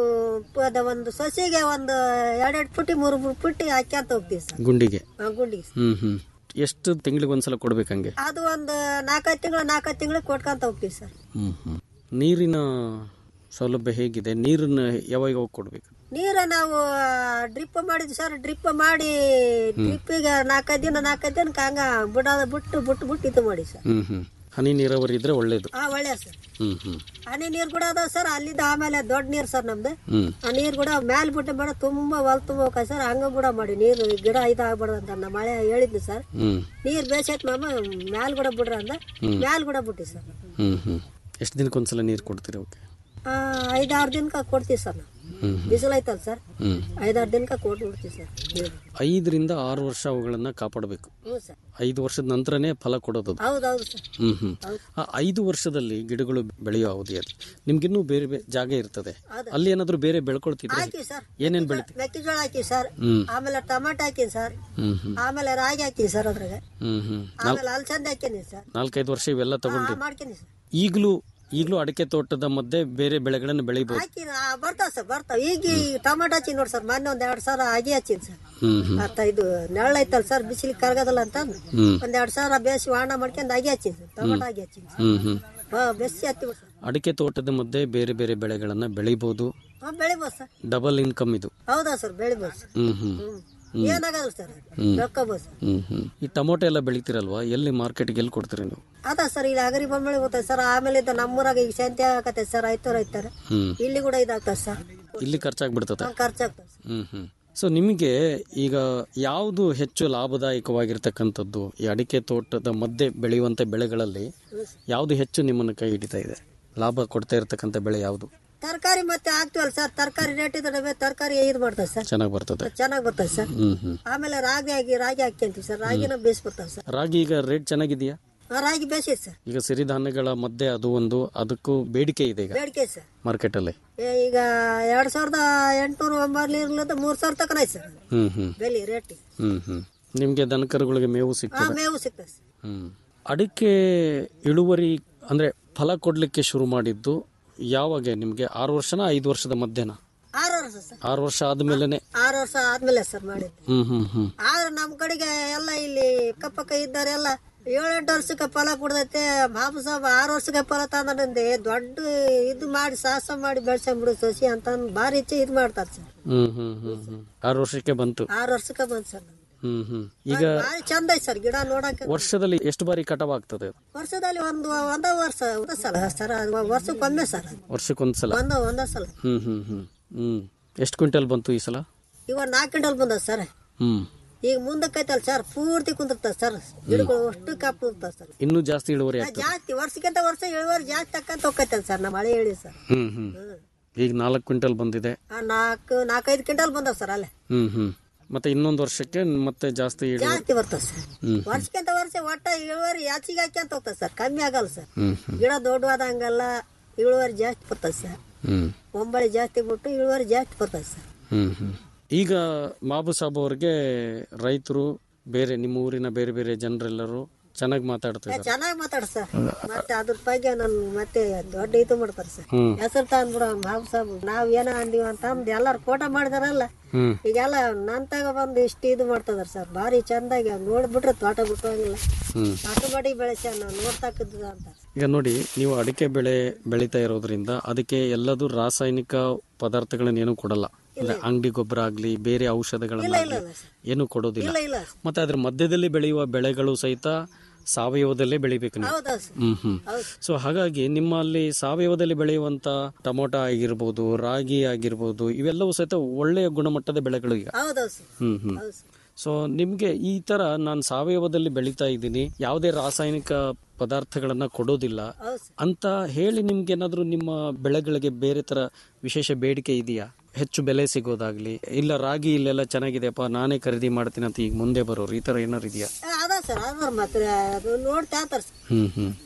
ಪ- ಅದ ಒಂದು ಸೊಸೆಗೆ ಒಂದು ಎರಡೆರಡು ಪುಟ್ಟಿ ಮೂರು ಮೂರು ಪುಟ್ಟಿ ಹಾಕ್ಯಂತ ಹೋಗ್ತೀವಿ ಸರ್ ಗುಂಡಿಗೆ ಆ ಗುಂಡಿಗೆ ಸರ್. ಹ್ಮ್ ಹ್ಮ್ ಎಷ್ಟು ತಿಂಗಳಿಗೆ ಒಂದ್ಸಲ ಕೊಡ್ಬೇಕಂಗೆ ಅದು ಒಂದು ನಾಲ್ಕೈದು ತಿಂಗಳು ನಾಲ್ಕೈದು ತಿಂಗಳು ಕೊಟ್ಕೊಂತ ಹೋಗ್ತೀವಿ ಸರ್ ಹ್ಮ್ ಹ್ಮ್ ನೀರಿನ ಸೌಲಭ್ಯ ಹೇಗಿದೆ ನೀರನ್ನ ಯಾವಾಗ ಯಾವಾಗ ಕೊಡ್ಬೇಕು ನೀರ ನಾವು ಡ್ರಿಪ್ ಮಾಡಿದ್ವಿ ಸರ್ ಡ್ರಿಪ್ ಮಾಡಿ ಡ್ರಿಪ್ಪಿಗೆ ನಾಲ್ಕೈದು ದಿನ ನಾಲ್ಕೈದು ದಿನಕ್ಕೆ ಹಂಗ ಬಿಡೋದು ಬಿಟ್ಟು ಬಿಟ್ಟು ಬಿಟ್ಟು ಇದು ಮಾಡಿ ಸರ್ ಹ್ಮ್ ಹ್ಮ್ ಹನಿ ನೀರಾವರಿ ಇದ್ರೆ ಒಳ್ಳೇದು ಹಾ ಒಳ್ಳೆ ಸರ್ ಹ್ಮ್ ಹ್ಮ್ ಹನಿ ನೀರು ಕೂಡ ಅದಾವ ಸರ್ ಅಲ್ಲಿಂದ ಆಮೇಲೆ ದೊಡ್ಡ ನೀರು ಸರ್ ನಮ್ದು ಹ್ಮ್ ಆ ನೀರು ಕೂಡ ಮ್ಯಾಲ್ ಬಿಟ್ಟು ಬೇಡ ತುಂಬಾ ಹೊಲ್ ತುಂಬ ಸರ್ ಹಂಗ ಕೂಡ ಮಾಡಿ ನೀರು ಗಿಡ ಇದಾಗ್ಬಾರ್ದು ಅಂತ ನಾ ಮಳೆ ಹೇಳಿದ್ನಿ ಸರ್ ಹ್ಮ್ ನೀರು ಬೇಸೈತ್ ಮಾಮ ಮ್ಯಾಲ್ ಕೂಡ ಬಿಡ್ರ ಅಂದ ಮ್ಯಾಲ್ ಕೂಡ ಬಿಟ್ಟಿ ಸರ್ ಹ್ಮ್ ಹ್ಮ್ ಎಷ್ಟು ದಿನಕ್ಕೊಂದ್ಸಲ ನೀರು ಕೊಡ್ತೀರಿ ಓಕೆ ಆ, ಐದಾರು ದಿನಕ್ಕೆ ಕೊಡ್ತೀವಿ ಸರ್ ನಾವು ಹ್ಮ್ ಬಿಸಿಲು ಐತಲ್ಲ ಸರ್ ಹ್ಮ್ ಐದಾರು ದಿನಕ್ಕೆ ಕೊಟ್ಟು ಬಿಡ್ತೀವಿ ಸರ್ ನೀರು ಐದರಿಂದ ಆರು ವರ್ಷ ಅವುಗಳನ್ನ ಕಾಪಾಡಬೇಕು ಹ್ಞೂ ಸರ್ ಐದು ವರ್ಷದ ನಂತರನೇ ಫಲ ಕೊಡೋದು ಅದು. ಹೌದೌದು ಸರ್ ಹ್ಮ್ ಹ್ಮ್ ಹೌದು. ಆ ಐದು ವರ್ಷದಲ್ಲಿ ಗಿಡಗಳು ಬೆಳೆಯೋ ಅವಧಿ ಅದು ನಿಮ್ಗಿನ್ನೂ ಬೇರೆ ಬೇರೆ ಜಾಗ ಇರ್ತದೆ ಹೌದು. ಅಲ್ಲಿ ಏನಾದ್ರೂ ಬೇರೆ ಬೆಳ್ಕೊಳ್ತಿದ್ರೆ ಹಾಕಿ ಸರ್ ಏನೇನ್ ಬೆಳಿತೀವಿ ಮೆಕ್ಕೆಜೋಳ ಹಾಕಿ ಸರ್ ಹ್ಮ್ ಆಮೇಲೆ ಟಮಾಟೊ ಹಾಕಿನಿ ಸರ್ ಹ್ಮ್ ಹ್ಮ್ ಆಮೇಲೆ ರಾಗಿ ಹಾಕಿನಿ ಸರ್ ಅದ್ರಾಗ ಹ್ಮ್ ಹ್ಮ್ ಆಮೇಲೆ ಅಲ್ಸಂದೆ ಹಾಕಿನಿ ಸರ್ ನಾಲ್ಕೈದು ವರ್ಷ ಇವೆಲ್ಲ ತಗೊಂಡ್ರಿ ಮಾಡ್ತೀನಿ ಸರ್ ಈಗಲೂ ಈಗಲೂ ಅಡಿಕೆ ತೋಟದ ಮಧ್ಯೆ ಬೇರೆ ಬೆಳೆಗಳನ್ನು ಬೆಳಿಬಹುದು ಹಾಕಿ ಬರ್ತಾವ ಸರ್ ಬರ್ತಾವ ಈಗ ಈ ಟಮಾಟೊ ಹಚ್ಚಿ ನೋಡಿ ಸರ್ ಮೊನ್ನೆ ಒಂದ್ ಎರಡ್ ಸಾವಿರ ಆಗಿ ಹಚ್ಚಿನಿ ಸರ್ ಹ್ಮ್ ಹ್ಮ್ ಮತ್ತ ಇದು ನೆರಳು ಐತಲ್ಲ ಸರ್ ಬಿಸಿಲಿಗೆ ಕರಗದಲ್ಲ ಅಂತ ಅಂದ್ ಹ್ಮ್ ಒಂದ್ ಎರಡ್ ಸಾವಿರ ಬೇಸಿ ವಾಣ ಮಾಡ್ಕೊಂಡು ಆಗಿ ಹಚ್ಚಿನಿ ಸರ್ ಟಮಾಟೊ ಆಗಿ ಹಚ್ಚಿನಿ ಸರ್ ಹ್ಮ್ ಹ್ಮ್ ಹಾ ಬೆಸಿ ಹತ್ತಿ ಸರ್ ಅಡಿಕೆ ತೋಟದ ಮಧ್ಯೆ ಬೇರೆ ಬೇರೆ ಬೆಳೆಗಳನ್ನ ಬೆಳಿಬಹುದು ಹಾ ಬೆಳಿಬೋದು ಸರ್ ಡಬಲ್ ಇನ್ಕಮ್ ಇದು ಹೌದಾ ಸರ್ ಬೆಳಿಬೋದು ಸರ್ ಹ್ಮ್ ಹ್ಮ್ ಹ್ಮ್ ಏನಾಗಲ್ಲ ಸರ್ ಬೆಳ್ಕೋಬೋದು ಸರ್ ಹ್ಮ್ ಹ್ಮ್ ಈ ಟೊಮೊಟೊ ಎಲ್ಲ ಬೆಳಿತೀರಲ್ವಾ ಎಲ್ಲಿ ಮಾರ್ಕೆಟ್ಗೆ ಎಲ್ಲಿ ಕೊಡ್ತೀರಿ ನೀವು ಅದ ಸರ್ ಇಲ್ಲಿ ಅಗರಿ ಬೊಮ್ಮಳಿ ಹೋಗ್ತದೆ ಸರ್ ಆಮೇಲೆ ಇದು ನಮ್ಮೂರಾಗ ಈಗ ಸಂತೆ ಆಗತ್ತೆ ಸರ್ ಆಯ್ತು ರೈತರ ಹ್ಮ್ ಇಲ್ಲಿ ಕೂಡ ಇದಾಗ್ತದೆ ಸರ್ ಇಲ್ಲಿ ಖರ್ಚಾಗ್ಬಿಡ್ತದೆ ಹಾ, ಖರ್ಚಾಗ್ತದೆ ಸರ್ ಹ್ಮ್ ಹ್ಮ್ ಸೊ ನಿಮಗೆ ಈಗ ಯಾವುದು ಹೆಚ್ಚು ಲಾಭದಾಯಕವಾಗಿರ್ತಕ್ಕಂಥದ್ದು ಈ ಅಡಿಕೆ ತೋಟದ ಮಧ್ಯೆ ಬೆಳೆಯುವಂತ ಬೆಳೆಗಳಲ್ಲಿ ಯಾವುದು ಹೆಚ್ಚು ನಿಮ್ಮನ್ನು ಕೈ ಹಿಡಿತಾ ಇದೆ ಲಾಭ ಕೊಡ್ತಾ ಇರತಕ್ಕಂಥ ಬೆಳೆ ಯಾವುದು ತರಕಾರಿ ಮತ್ತೆ ಹಾಕ್ತಿವಲ್ಲ ಸರ್ ತರಕಾರಿ ರೇಟ್ ಇದ್ರೆ ತರಕಾರಿ ಇದು ಮಾಡ್ತದೆ ಸರ್ ಚೆನ್ನಾಗಿ ಬರ್ತದೆ ಚೆನ್ನಾಗಿ ಬರ್ತದೆ ಸರ್ ಹ್ಮ್ ಹ್ಮ್ ಆಮೇಲೆ ರಾಗಿ ಆಗಿ ರಾಗಿ ಹಾಕ್ಯಂತೀವಿ ಸರ್ ರಾಗಿನ ಬೇಯಿಸ್ಬಿಡ್ತಾವೆ ಸರ್ ರಾಗಿ ಈಗ ರೇಟ್ ಚೆನ್ನಾಗಿದೆಯಾ ಆ, ರಾಗಿ ಬೇಯಿಸಿ ಸರ್ ಈಗ ಸಿರಿಧಾನ್ಯಗಳ ಮಧ್ಯೆ ಅದು ಒಂದು ಅದಕ್ಕೂ ಬೇಡಿಕೆ ಇದೆ ಈಗ ಬೇಡಿಕೆ ಸರ್ ಮಾರ್ಕೆಟ್ ಅಲ್ಲಿ ಏ, ಈಗ ಎರಡ್ ಸಾವಿರದ ಎಂಟ್ನೂರ ಒಂಬೈನೂರ್ಲಿಂದ ಮೂರ್ ಸಾವಿರ ತಕನ ಐತೆ ಸರ್ ಹ್ಮ್ ಹ್ಮ್ ಬೆಲೆ ರೇಟ್ ಹ್ಮ್ ಹ್ಮ್ ನಿಮ್ಗೆ ದನಕರುಗಳಿಗೆ ಮೇವು ಆ ಸಿಗ್ತದೆ ಮೇವು ಸಿಗ್ತದೆ ಸರ್ ಹ್ಮ್ ಅಡಿಕೆ ಇಳುವರಿ ಅಂದ್ರೆ ಫಲ ಕೊಡ್ಲಿಕ್ಕೆ ಶುರು ಮಾಡಿದ್ದು ಯಾವಾಗ ನಿಮ್ಗೆ ಆರು ವರ್ಷನ ಐದು ವರ್ಷದ ಮಧ್ಯನ ಆರು ವರ್ಷ ಸರ್ ಆರು ವರ್ಷ ಆದ್ಮೇಲೆನೆ ಆರು ವರ್ಷ ಆದ್ಮೇಲೆ ಸರ್ ಮಾಡಿದ್ದು ಹ್ಮ್ ಹ್ಮ್ ಹ್ಮ್ ಆದ್ರೆ ನಮ್ಮ ಕಡೆಗೆ ಎಲ್ಲ ಇಲ್ಲಿ ಕಪ್ಪಕ್ಕ ಇದ್ದಾರೆ ಎಲ್ಲ ಏಳೆಂಟು ವರ್ಷಕ್ಕೆ ಫಲ ಕೊಡ್ದೈತೆ ಬಾಬು ಸಾಹೇಬ್ ಆರು ವರ್ಷಕ್ಕೆ ಫಲ ತಂದಂದೆ ದೊಡ್ಡ ಇದು ಮಾಡಿ ಸಾಹಸ ಮಾಡಿ ಬೆಳ್ಸಂಬಿಡು ಸಸಿ ಅಂತ ಅಂದ್ ಭಾರಿ ಇಚ್ಛೆ ಇದು ಮಾಡ್ತಾರೆ ಸರ್ ಹ್ಮ್ ಹ್ಮ್ ಹ್ಮ್ ಹ್ಮ್ ಆರು ವರ್ಷಕ್ಕೆ ಬಂತು ಆರು ವರ್ಷಕ್ಕೆ ಬಂದ್ ಸರ್ ನಮ್ದು. ಹ್ಮ್ ಹ್ಮ್ ಈಗ ಭಾರಿ ಚಂದ ಐತೆ ಸರ್ ಗಿಡ ನೋಡಕ್ಕೆ ವರ್ಷದಲ್ಲಿ ಎಷ್ಟು ಬಾರಿ ಕಟಾವ್ ಆಗ್ತದೆ ಅದು? ವರ್ಷದಲ್ಲಿ ಒಂದು ಒಂದ ವರ್ಷ ಒಂದ ಸಲ ಸರ್ ಅದು ವರ್ಷಕ್ಕೊಮ್ಮೆ ಸರ್ ಅದು. ವರ್ಷಕ್ಕೊಂದ್ಸಲ ಒಂದ ಒಂದ ಸಲ ಹ್ಮ್ ಹ್ಮ್ ಹ್ಮ್ ಹ್ಮ್ ಎಷ್ಟು ಕ್ವಿಂಟಲ್ ಬಂತು ಈ ಸಲ ಇವಾಗ ನಾಲ್ಕು ಕ್ವಿಂಟಲ್ ಬಂದ ಸರ್ ಹ್ಮ್ ಈಗ ಮುಂದಕ್ಕೈತಲ್ಲ ಸರ್ ಪೂರ್ತಿ ಕುಂದಿರ್ತದೆ ಸರ್ ಗಿಡಗಳು ಅಷ್ಟು ಕಾಪು ಇರ್ತದೆ ಸರ್ ಇನ್ನೂ ಜಾಸ್ತಿ ಇಳುವರಿ ಆಗ್ತದೆ ಜಾಸ್ತಿ ವರ್ಷಕ್ಕಿಂತ ವರ್ಷ ಇಳುವರಿ ಜಾಸ್ತಿ ತಕ್ಕಂತ ಹೋಗ್ತೈತೆ ಸರ್ ನಮ್ಮ ಮಳೆ ಹೇಳಿ ಸರ್ ಹ್ಮ್ ಹ್ಮ್ ಹ್ಮ್ ಈಗ ನಾಲ್ಕು ಕ್ವಿಂಟಲ್ ಬಂದಿದೆ ಆ ನಾಲ್ಕು ನಾಲ್ಕೈದು ಕ್ವಿಂಟಲ್ ಬಂದವ್ ಸರ್ ಅಲ್ಲೇ ಹ್ಮ್ ಹ್ಮ್ ಮತ್ತೆ ಇನ್ನೊಂದು ವರ್ಷಕ್ಕೆ ಮತ್ತೆ ಜಾಸ್ತಿ ಇಳುವರಿ ಜಾಸ್ತಿ ಬರ್ತದೆ ಸರ್ ಹ್ಮ್ ವರ್ಷಕ್ಕಿಂತ ವರ್ಷ ಒಟ್ಟ ಇಳುವರಿ ಹೆಚ್ಚಿಗೆ ಹಾಕ್ಯಂತ ಹೋಗ್ತದೆ ಸರ್ ಕಮ್ಮಿ ಆಗಲ್ಲ ಸರ್ ಹ್ಮ್ ಹ್ಮ್ ಗಿಡ ದೊಡ್ಡವಾದಂಗೆಲ್ಲ ಇಳುವರಿ ಜಾಸ್ತಿ ಬರ್ತದೆ ಸರ್ ಹ್ಮ್ ಒಂಬಳಿ ಜಾಸ್ತಿ ಬಿಟ್ಟು ಇಳುವರಿ ಜಾಸ್ತಿ ಬರ್ತದೆ ಸರ್ ಹ್ಮ್ ಹ್ಮ್ ಈಗ ಬಾಬು ಸಾಬ್ ಅವ್ರಿಗೆ ರೈತರು ಬೇರೆ ನಿಮ್ಮ ಊರಿನ ಬೇರೆ ಬೇರೆ ಜನರೆಲ್ಲರೂ ಚೆನ್ನಾಗಿ ಮಾತಾಡ್ತಿದ್ದಾರೆ ಚೆನ್ನಾಗಿ ಮಾತಾಡ ಸರ್ ಮತ್ತೆ ಅದ್ರ ಬಗ್ಗೆ ನನ್ ಮತ್ತೆ ದೊಡ್ಡ ಇದು ಮಾಡ್ತಾರೆ ಸರ್ ಹ್ಮ್ ಹೆಸರು ತಂದ್ಬಿಡ ಬಾಬು ಸಾಬ್ ನಾವ್ ಏನ ಅಂದಿವಿ ಅಂತ ಅಂದ್ ಎಲ್ಲಾರು ಫೋಟೋ ಮಾಡಿದಾರಲ್ಲ ಹ್ಮ್ ಈಗೆಲ್ಲ ನನ್ ತಗ ಬಂದು ಇಷ್ಟು ಇದು ಮಾಡ್ತದಾರ ಸರ್ ಭಾರಿ ಚಂದಾಗಿ ಅದ್ ನೋಡ್ಬಿಟ್ರೆ ತೋಟ ಬಿಟ್ಟೋಗಿಲ್ಲ ಹ್ಮ್ ಅಷ್ಟು ಮಾಡಿ ಬೆಳೆಸ ನಾವು ನೋಡ್ತಾಕಿದ್ದ ಅಂತ ಈಗ ನೋಡಿ ನೀವು ಅಡಿಕೆ ಬೆಳೆ ಬೆಳೀತಾ ಇರೋದ್ರಿಂದ ಅದಕ್ಕೆ ಎಲ್ಲದೂ ರಾಸಾಯನಿಕ ಪದಾರ್ಥಗಳನ್ನೇನು ಕೊಡಲ್ಲ ಅಂದ್ರೆ ಅಂಗಡಿ ಗೊಬ್ಬರ ಆಗ್ಲಿ ಬೇರೆ ಔಷಧಗಳನ್ನ ಇಲ್ಲ ಸರ್ ಏನು ಕೊಡೋದಿಲ್ಲ ಇಲ್ಲ ಇಲ್ಲ ಮತ್ತೆ ಅದ್ರ ಮಧ್ಯದಲ್ಲಿ ಬೆಳೆಯುವ ಬೆಳೆಗಳು ಸಹಿತ ಸಾವಯವದಲ್ಲೇ ಬೆಳಿಬೇಕು ನೀವು ಹೌದಾ ಸರ್ ಹ್ಮ್ ಹ್ಮ್ ಹೌದು ಸೊ ಹಾಗಾಗಿ ನಿಮ್ಮಲ್ಲಿ ಸಾವಯವದಲ್ಲಿ ಬೆಳೆಯುವಂತ ಟೊಮೊಟೊ ಆಗಿರ್ಬೋದು ರಾಗಿ ಆಗಿರ್ಬೋದು ಇವೆಲ್ಲವೂ ಸಹಿತ ಒಳ್ಳೆಯ ಗುಣಮಟ್ಟದ ಬೆಳೆಗಳು ಈಗ ಹೌದೌದು ಸರ್ ಹ್ಮ್ ಹ್ಮ್ ಹೌದು ಸರ್ ಸೊ ನಿಮ್ಗೆ ಈ ತರ ನಾನು ಸಾವಯವದಲ್ಲಿ ಬೆಳೀತಾ ಇದ್ದೀನಿ ಯಾವುದೇ ರಾಸಾಯನಿಕ ಪದಾರ್ಥಗಳನ್ನ ಕೊಡೋದಿಲ್ಲ ಹೌದು ಸರ್ ಅಂತ ಹೇಳಿ ನಿಮ್ಗೆ ಏನಾದ್ರು ನಿಮ್ಮ ಬೆಳೆಗಳಿಗೆ ಬೇರೆ ತರ ವಿಶೇಷ ಬೇಡಿಕೆ ಇದೆಯಾ ಹೆಚ್ಚು ಬೆಲೆ ಸಿಗೋದಾಗ್ಲಿ ಇಲ್ಲ ರಾಗಿ ಇಲ್ಲೆಲ್ಲ ಚೆನ್ನಾಗಿದೆಯಪ್ಪ ನಾನೇ ಖರೀದಿ ಮಾಡ್ತೀನಿ ಅಂತ ಈಗ ಮುಂದೆ ಬರೋರು ಈ ತರ ಏನಾರು ಇದೆಯಾ ಏ, ಅದ ಸರ್ ಅದ ಮತ್ತೆ ಅದು ನೋಡ್ತಾ ಇರ್ತಾರ ಸರ್ ಹ್ಮ್ ಹ್ಮ್ ಅವೆಲ್ಲ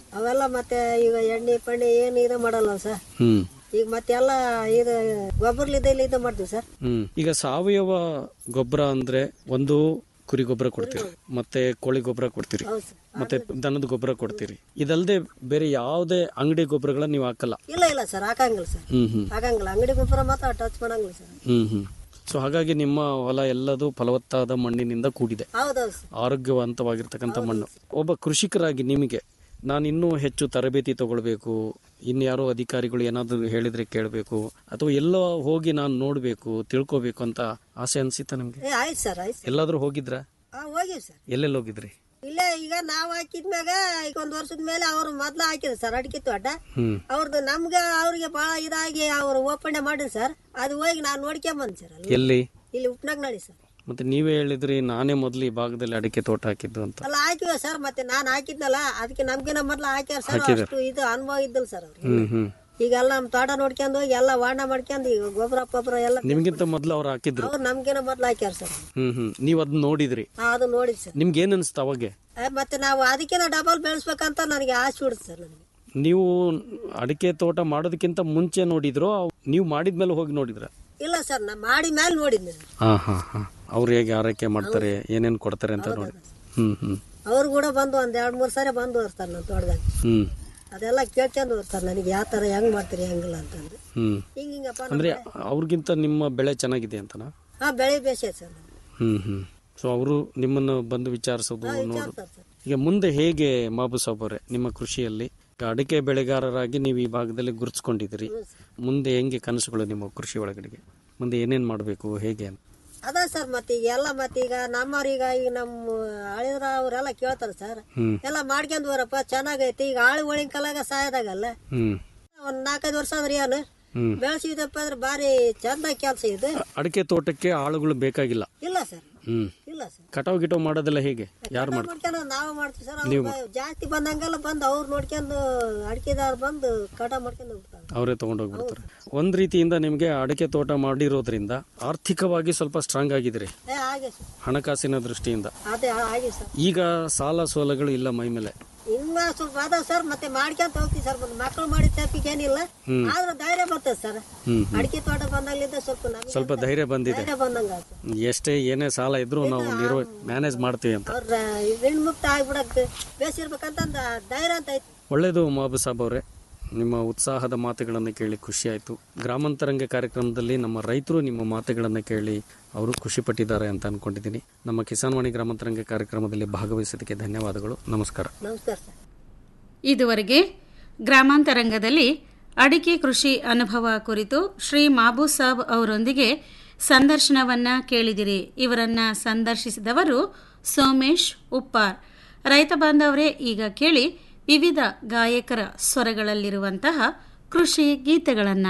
ಮತ್ತೆ ಈಗ ಎಣ್ಣೆ ಪಣ್ಣೆ ಏನು ಇದು ಮಾಡಲ್ಲ ಸರ್ ಹ್ಮ್ ಈಗ ಮತ್ತೆಲ್ಲ ಇದು ಗೊಬ್ಬರಲಿದ್ದಲ್ಲಿ ಇದು ಮಾಡ್ತೀವಿ ಸರ್ ಹ್ಮ್ ಈಗ ಸಾವಯವ ಗೊಬ್ಬರ ಅಂದ್ರೆ ಒಂದು ಕುರಿ ಗೊಬ್ಬರ ಕೊಡ್ತೀರಿ ಮತ್ತೆ ಕೋಳಿ ಗೊಬ್ಬರ ಕೊಡ್ತೀರಿ ಹೌದು ಸರ್ ಮತ್ತೆ ದನದ ಗೊಬ್ಬರ ಕೊಡ್ತೀರಿ ಇದಲ್ಲದೆ ಬೇರೆ ಯಾವುದೇ ಅಂಗಡಿ ಗೊಬ್ಬರಗಳನ್ನ ನೀವು ಹಾಕಲ್ಲ ಇಲ್ಲ ಇಲ್ಲ ಸರ್ ಹಾಕಂಗಿಲ್ಲ ಸರ್ ಹ್ಮ್ ಹ್ಮ್ ಹಾಕಂಗಿಲ್ಲ ಅಂಗಡಿ ಗೊಬ್ಬರ ಮಾತ್ರ ಟಚ್ ಮಾಡಂಗಿಲ್ಲ ಸರ್ ಹ್ಮ್ ಹ್ಮ್ ಸೊ ಹಾಗಾಗಿ ನಿಮ್ಮ ಹೊಲ ಎಲ್ಲದೂ ಫಲವತ್ತಾದ ಮಣ್ಣಿನಿಂದ ಕೂಡಿದೆ ಹೌದೌದು ಸರ್ ಆರೋಗ್ಯವಂತವಾಗಿರ್ತಕ್ಕಂಥ ಮಣ್ಣು ಒಬ್ಬ ಕೃಷಿಕರಾಗಿ ನಿಮಗೆ ನಾನು ಇನ್ನೂ ಹೆಚ್ಚು ತರಬೇತಿ ತಗೊಳ್ಬೇಕು ಇನ್ಯಾರೋ ಅಧಿಕಾರಿಗಳು ಏನಾದರೂ ಹೇಳಿದ್ರೆ ಕೇಳಬೇಕು ಅಥವಾ ಎಲ್ಲೋ ಹೋಗಿ ನಾನು ನೋಡಬೇಕು ತಿಳ್ಕೊಬೇಕು ಅಂತ ಆಸೆ ಅನ್ಸಿತ್ತ ನಿಮ್ಗೆ ಏ ಆಯ್ತು ಸರ್ ಆಯ್ತು ಸರ್ ಎಲ್ಲಾದ್ರೂ ಹೋಗಿದ್ರಾ ಹಾಂ ಹೋಗಿವಿ ಸರ್ ಎಲ್ಲೆಲ್ಲಿ ಹೋಗಿದ್ರಿ ಇಲ್ಲೇ ಈಗ ನಾವು ಹಾಕಿದ್ಮ್ಯಾಗ ಈಗ ಒಂದ್ ವರ್ಷದ ಮೇಲೆ ಅವ್ರು ಮೊದ್ಲ ಹಾಕಿದ್ರು ಸರ್ ಅಡಿಕೆ ತೋಟ ಹ್ಮ್ ಅವ್ರದ್ದು ನಮ್ಗೆ ಅವ್ರಿಗೆ ಬಹಳ ಇದಾಗಿ ಅವ್ರು ಓಪಣೆ ಮಾಡಿದ್ರು ಸರ್ ಅದು ಹೋಗಿ ನಾನು ನೋಡ್ಕೊಂಬಂದ್ ಸರ್ ಅಲ್ಲಿ ಎಲ್ಲಿ ಇಲ್ಲಿ ಉಪ್ನಾಗ್ ನಡಿ ಸರ್ ಮತ್ತೆ ನೀವೇ ಹೇಳಿದ್ರಿ ನಾನೇ ಮೊದಲು ಈ ಭಾಗದಲ್ಲಿ ಅಡಿಕೆ ತೋಟ ಹಾಕಿದ್ದು ಅಂತ ಅಲ್ಲ ಹಾಕಿವ ಸರ್ ಮತ್ತೆ ನಾನು ಹಾಕಿದ್ನಲ್ಲ ಅದಕ್ಕೆ ನಮ್ಗಿನ ಮೊದ್ಲು ಹಾಕ್ಯಾರ ಸರ್ ಅಷ್ಟು ಇದು ಅನುಭವ ಇದ್ದಲ್ಲ ಸರ್ ಅವ್ರಿಗೆ ಹ್ಮ್ ಹ್ಮ್ ಈಗೆಲ್ಲ ನಮ್ ತೋಟ ನೋಡ್ಕೊಂಡು ಹೋಗಿ ಎಲ್ಲ ವಾಣ ಮಾಡ್ಕೊಂಡು ಈಗ ಗೊಬ್ಬರ ಪೊಬ್ಬರ ಎಲ್ಲ ನಿಮ್ಗಿಂತ ಮೊದಲು ಅವ್ರು ಹಾಕಿದ್ರು ಅವ್ರು ನಮ್ಗಿನ ಮೊದ್ಲು ಹಾಕ್ಯಾರ ಸರ್ ಹ್ಮ್ ಹ್ಮ್ ನೀವ್ ಅದನ್ನ ನೋಡಿದ್ರಿ ಹಾ ಅದು ನೋಡಿದ್ ಸರ್ ನಿಮ್ಗೆ ಏನ್ ಅನ್ಸ್ತ ಅವಾಗೆ ಆ, ಮತ್ತೆ ನಾವು ಅದಕ್ಕಿನ ಡಬಲ್ ಬೆಳೆಸ್ಬೇಕಂತ ನನಗೆ ಆಸೆ ಬಿಡುತ್ತೆ ಸರ್ ನನಗೆ ನೀವು ಅಡಿಕೆ ತೋಟ ಮಾಡೋದಕ್ಕಿಂತ ಮುಂಚೆ ನೋಡಿದ್ರು ನೀವು ಮಾಡಿದ್ಮೇಲೆ ಹೋಗಿ ನೋಡಿದ್ರ ಇಲ್ಲ ಸರ್ ನಾ ಮಾಡಿ ಮೇಲೆ ನೋಡಿದ್ನಿ ಸರ್ ಹಾ ಹಾ ಹಾ ಅವ್ರು ಹೇಗೆ ಆರೈಕೆ ಮಾಡ್ತಾರೆ ಏನೇನ್ ಕೊಡ್ತಾರೆ ಅಂತ ನೋಡಿ ಹ್ಮ್ ಹ್ಮ್ ಅವ್ರು ಕೂಡ ಬಂದು ಒಂದ್ ಎರಡ್ ಮೂರ್ ಸಾರಿ ಬಂದು ಹೋಗ್ತಾರೆ ನನ್ನ ತೋಟದಾಗ ಹ್ಮ್ ಅದೆಲ್ಲ ಕೇಳ್ಕೊಂಡು ಹೋಗ್ತಾರೆ ನನಗೆ ಯಾವ ತರ ಹೆಂಗ್ ಮಾಡ್ತೀರಿ ಹೆಂಗಿಲ್ಲ ಅಂತಂದ್ರೆ ಹ್ಮ್ ಹಿಂಗ ಹಿಂಗಪ್ಪ ಅಂದ್ರೆ ಅವ್ರಿಗಿಂತ ನಿಮ್ಮ ಬೆಳೆ ಚೆನ್ನಾಗಿದೆ ಅಂತನಾ ಹಾ ಬೆಳೆ ಬೇಸೆ ಸರ್ ಹ್ಮ್ ಹ್ಮ್ ಸೊ ಅವರು ನಿಮ್ಮನ್ನು ಬಂದು ವಿಚಾರಿಸೋದು ನೋಡು ವಿಚಾರ್ತಾರೆ ಸರ್ ಈಗ ಮುಂದೆ ಹೇಗೆ ಮಾಬು ಸಾಬ್ ಅವರೇ ನಿಮ್ಮ ಕೃಷಿಯಲ್ಲಿ ಈಗ ಅಡಿಕೆ ಬೆಳೆಗಾರರಾಗಿ ನೀವು ಈ ಭಾಗದಲ್ಲಿ ಗುರುತಿಸ್ಕೊಂಡಿದ್ದೀರಿ ಮುಂದೆ ಹೆಂಗೆ ಕನಸುಗಳು ನಿಮ್ಮ ಕೃಷಿ ಒಳಗಡೆಗೆ ಮುಂದೆ ಏನೇನ್ ಮಾಡಬೇಕು ಹೇಗೆ ಅಂತ ಅದ ಸರ್ ಮತ್ತೆ ಈಗ ಎಲ್ಲ ಮತ್ತೆ ಈಗ ನಮ್ಮವ್ರೀಗ ಈಗ ನಮ್ಮ ಹಳಿದ್ರ ಅವರೆಲ್ಲ ಕೇಳ್ತಾರೆ ಸರ್ ಹ್ಮ್ ಎಲ್ಲ ಮಾಡ್ಕೊಂಡ್ ಬರಪ್ಪ ಚೆನ್ನಾಗೈತಿ ಈಗ ಆಳು ಒಳಿನ ಕಲಾಗ ಸಾಯದಾಗಲ್ಲ ಹ್ಮ್ ಒಂದ್ ನಾಲ್ಕೈದು ವರ್ಷ ಅಂದ್ರೆ ಏನು ಹ್ಮ್ ಬೆಳೆಸಿದಪ್ಪ ಅಂದ್ರೆ ಭಾರಿ ಚಂದ ಕೆಲಸ ಇದು ಅಡಿಕೆ ತೋಟಕ್ಕೆ ಆಳುಗಳು ಬೇಕಾಗಿಲ್ಲ ಇಲ್ಲ ಸರ್ ಹ್ಮ್ ಇಲ್ಲ ಸರ್ ಕಟಾವ್ ಗಿಟಾವ್ ಮಾಡೋದೆಲ್ಲ ಹೇಗೆ ಯಾರು ಮಾಡ್ತಾರೆ ಮಾಡ್ಕೊಂಡು ನಾವು ಮಾಡ್ತೀವಿ ಸರ್ ಅವ್ರು ಜಾಸ್ತಿ ಬಂದಂಗೆಲ್ಲ ಬಂದು ಅವ್ರು ನೋಡ್ಕೊಂಡು ಅಡಿಕೆದಾರ್ ಬಂದು ಕಟ ಮಾಡ್ಕೊಂಡು ಹೋಗ್ತಾರೆ ಅವರೇ ತಗೊಂಡೋಗ್ಬಿಡ್ತಾರೆ ಒಂದ್ ರೀತಿಯಿಂದ ನಿಮ್ಗೆ ಅಡಿಕೆ ತೋಟ ಮಾಡಿರೋದ್ರಿಂದ ಆರ್ಥಿಕವಾಗಿ ಸ್ವಲ್ಪ ಸ್ಟ್ರಾಂಗ್ ಆಗಿದ್ರಿ ಏ ಹಾಗೆ ಸರ್ ಹಣಕಾಸಿನ ದೃಷ್ಟಿಯಿಂದ ಅದೇ ಹಾಗೆ ಸರ್ ಈಗ ಸಾಲ ಸೋಲಗಳು ಇಲ್ಲ ಮೈ ಮೇಲೆ ಇನ್ನ ಸ್ವಲ್ಪ ಅದಾವ ಸರ್ ಮತ್ತೆ ಮಾಡ್ಕೊಂತ ಹೋಗ್ತೀವಿ ಸರ್ ಮತ್ತೆ ಮಕ್ಕಳು ಮಾಡಿದ ತಪ್ಪಿಗೆ ಏನಿಲ್ಲ ಆದ್ರೆ ಧೈರ್ಯ ಬರ್ತದೆ ಸರ್ ಹ್ಮ್ ಅಡಿಕೆ ತೋಟ ಬಂದಾಗ್ಲಿಂದ ಸ್ವಲ್ಪ ನಮಗೆ ಸ್ವಲ್ಪ ಧೈರ್ಯ ಬಂದಿದೆ ಧೈರ್ಯ ಬಂದಂಗ ಆಯ್ತು ಎಷ್ಟೇ ಏನೇ ಸಾಲ ಇದ್ರೂ ನಾವು ನಿರ್ವ ಮ್ಯಾನೇಜ್ ಮಾಡ್ತೀವಿ ಅಂತ ಅವ್ರ ಋಣ ಮುಕ್ತ ಆಗ್ಬಿಡಕ್ ಬೇಸಿರ್ಬೇಕಂತ ಒಂದ್ ಧೈರ್ಯ ಅಂತ ಐತಿ ಒಳ್ಳೆಯದು ಮಹಬೂಬ್ ಸಾಬ್ ಅವರೇ ನಿಮ್ಮ ಉತ್ಸಾಹದ ಮಾತುಗಳನ್ನು ಕೇಳಿ ಖುಷಿ ಆಯಿತು ಗ್ರಾಮಾಂತರಂಗ ಕಾರ್ಯಕ್ರಮದಲ್ಲಿ ನಮ್ಮ ರೈತರು ನಿಮ್ಮ ಮಾತುಗಳನ್ನು ಕೇಳಿ ಅವರು ಖುಷಿಪಟ್ಟಿದ್ದಾರೆ ಅಂತ ಅನ್ಕೊಂಡಿದ್ದೀನಿ ನಮ್ಮ ಕಿಸಾನ್ವಾಣಿ ಗ್ರಾಮಾಂತರಂಗ ಕಾರ್ಯಕ್ರಮದಲ್ಲಿ ಭಾಗವಹಿಸೋದಕ್ಕೆ ಧನ್ಯವಾದಗಳು ನಮಸ್ಕಾರ ನಮಸ್ಕಾರ ಸರ್ ಇದುವರೆಗೆ ಗ್ರಾಮಾಂತರಂಗದಲ್ಲಿ ಅಡಿಕೆ ಕೃಷಿ ಅನುಭವ ಕುರಿತು ಶ್ರೀ ಮಾಬೂ ಸಾಬ್ ಅವರೊಂದಿಗೆ ಸಂದರ್ಶನವನ್ನ ಕೇಳಿದಿರಿ ಇವರನ್ನ ಸಂದರ್ಶಿಸಿದವರು ಸೋಮೇಶ್ ಉಪ್ಪಾರ್ ರೈತ ಬಾಂಧವರೇ ಈಗ ಕೇಳಿ ವಿವಿಧ ಗಾಯಕರ ಸ್ವರಗಳಲ್ಲಿರುವಂತಹ ಕೃಷಿ ಗೀತೆಗಳನ್ನು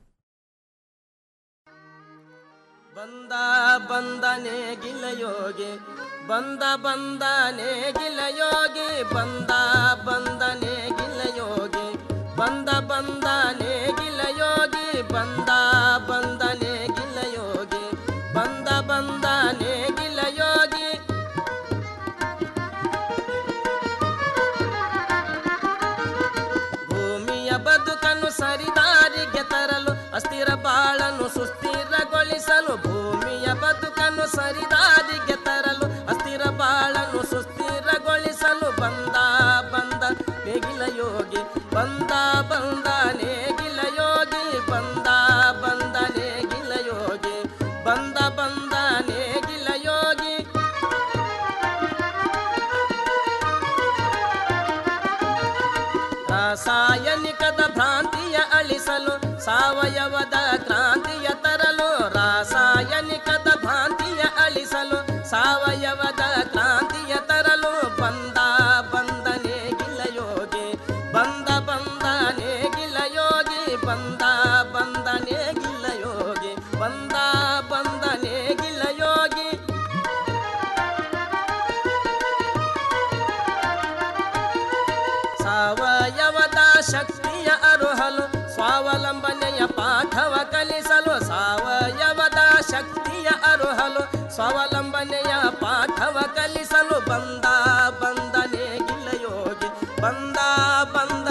ಬಂದ ಬಂದನೆ ಗಿಲಯೋಗಿ ಬಂದ ಬಂದನೆ ಗಿಲಯೋಗಿ ಬಂದ ಬಂದನೆ ಗಿಲಯೋಗಿ ಬಂದ ಬಂದನೆ ಗಿಲಯೋಗಿ ಬಂದ ಬಂದನೆ ಗಿಲಯೋಗಿ ಬಂದ ಬಂದನೆ ಗಿಲಯೋಗಿ ಭೂಮಿಯ ಬದುಕನ್ನು ಸರಿದಾರಿಗೆ ತರಲು ಅಸ್ಥಿರ ಬಾಳನ್ನು ಸುಸ್ಥಿರಗೊಳಿಸಲು ಭೂಮಿಯ ಬದುಕನ್ನು ಸರಿದಾರಿಗೆ ತರಲು ಅಸ್ಥಿರ ಬಾಳನ್ನು ಸುಸ್ಥಿರಗೊಳಿಸಲು ಬಂದ ಬಂದ ನೇಗಿಲ ಯೋಗಿ ಬಂದ ಬಂದ ನೇಗಿಲ ಯೋಗಿ ಬಂದ ಬಂದ ನೇಗಿಲ ಯೋಗಿ ಬಂದ ಬಂದ ನೇಗಿಲ ಯೋಗಿ ರಾಸಾಯನಿಕದ ಭ್ರಾಂತಿಯ ಅಳಿಸಲು ಸಾವಯವದ ಕ್ರಾಂತಿಯ ತರಲು ರಾಸಾಯನಿಕದ ಭ್ರಾಂತಿಯ ಅಳಿಸಲು ಸಾವಯವದ ಕ್ರಾಂತಿಯ ತರಲು ಬಂದ ಬಂದನೆ ಗಿಲಯೋಗಿ ಬಂದ ಬಂದನೆ ಗಿಲಯೋಗಿ ಬಂದ ಬಂದನೆ ಗಿಲಯೋಗಿ ಬಂದ ಬಂದನೆ ಗಿಲಯೋಗಿ ಸಾವಯವದ ಶಕ್ತಿಯ ಅರುಹಲು ಸ್ವಾವಲಂಬನೆಯ ಪಾಠವ ಕಲಿಸಲು ಸಾವಯವದ ಶಕ್ತಿಯ ಅರುಹಲು ಸ್ವಾವಲಂಬನೆಯ ಪಾಠವ ಕಲಿಸಲು ಬಂದ ಬಂದನೆ ಗಿಲಯೋಗಿ ಬಂದ ಬಂದ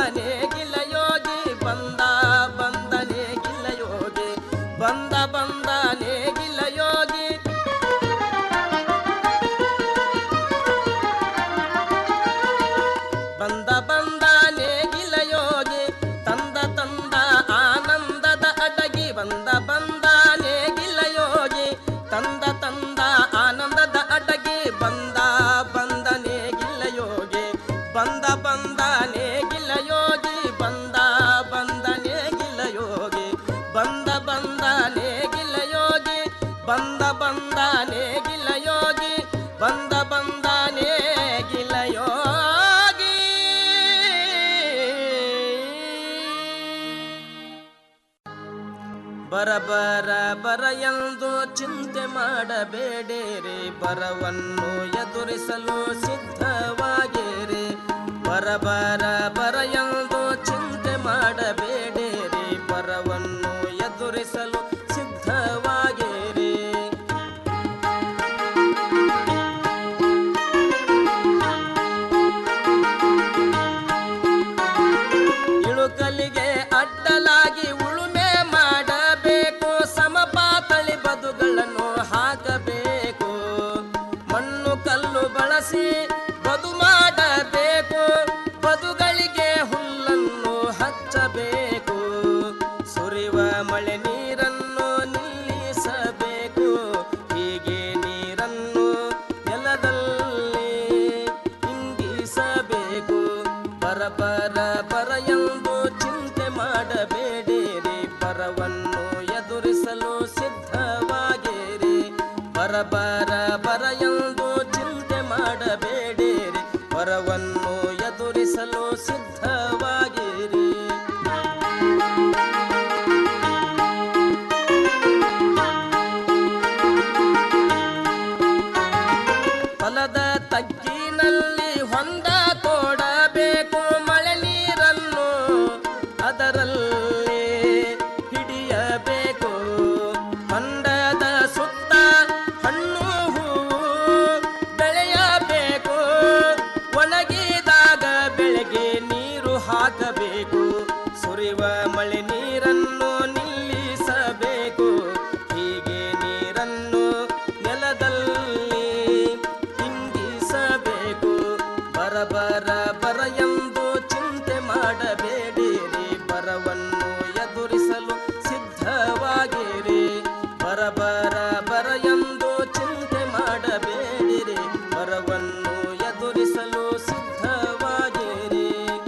ಬರ ಬರ ಬರ ಎಂದು ಚಿಂತೆ ಮಾಡಬೇಡಿರಿ ಬರವನ್ನು ಎದುರಿಸಲು ಸಿದ್ಧವಾಗಿರಿ ಬರ ಬರ ಬರ ಎಂದು ಚಿಂತೆ ಮಾಡಬೇಡಿರಿ ಬರವನ್ನು ಎದುರಿಸಲು ಸಿದ್ಧವಾಗಿರಿ ಇಳುಕಲಿಗೆ ಅಡ್ಡಲಾಗಿ ಉಳುಮೆ ಮಾಡಬೇಕು ಸಮಪಾತಳಿ ಬದುಗಳನ್ನು ಹಾಕಬೇಕು ಮಣ್ಣು ಕಲ್ಲು ಬಳಸಿ ಬದು ಮಾಡಬೇಕು ಬದುಗಳಿಗೆ ಹುಲ್ಲನ್ನು ಹಚ್ಚಬೇಕು ಸುರಿವ ಮಳೆ ನೀರನ್ನು ನಿಲ್ಲಿಸಬೇಕು ಹೀಗೆ ನೀರನ್ನು ನೆಲದಲ್ಲಿ ಇಂಗಿಸಬೇಕು ಬರ ಬರ ಬರ ಎಂದು ಚಿಂತೆ ಮಾಡಬೇಡಿರಿ ಬರವನ್ನು ಎದುರಿಸಲು ಸಿದ್ಧವಾಗಿರಿ ಬರ ಬರ ಬರ ಎಂದು ಚಿಂತೆ ಮಾಡಬೇಡಿರಿ ಬರವನ್ನು ಎದುರಿಸಲು ಸಿದ್ಧವಾಗಿರಿ ಹೊಲದ ತಗ್ಗಿನಲ್ಲಿ ಹೊಂದ ತೋಡಬೇಕು ಮಳೆ ನೀರನ್ನು ಅದರಲ್ಲಿ ಹಿಡಿಯಬೇಕು ಹೊಂಡದ ಸುತ್ತ ಹಣ್ಣು ಹೂವು ಬೆಳೆಯಬೇಕು ಒಣಗಿದಾಗ ಬೆಳೆಗೆ ನೀರು ಹಾಕಬೇಕು ಸುರಿವ ಮಳೆ ನೀರನ್ನು ನಿಲ್ಲಿಸಬೇಕು ಹೀಗೆ ನೀರನ್ನು ನೆಲದಲ್ಲಿ ಇಂಗಿಸಬೇಕು ಬರ ಬರ ಬರ ಎಂದು ಚಿಂತೆ ಮಾಡಬೇಡಿರಿ ಬರವನ್ನು ಎದುರಿಸಲು ಸಿದ್ಧವಾಗಿರಿ ಬರ ಬರ ಬರ ಎಂದು ಚಿಂತೆ ಮಾಡಬೇಡಿರಿ ಬರವನ್ನು ಎದುರಿಸಲು ಸಿದ್ಧವಾಗಿರಿ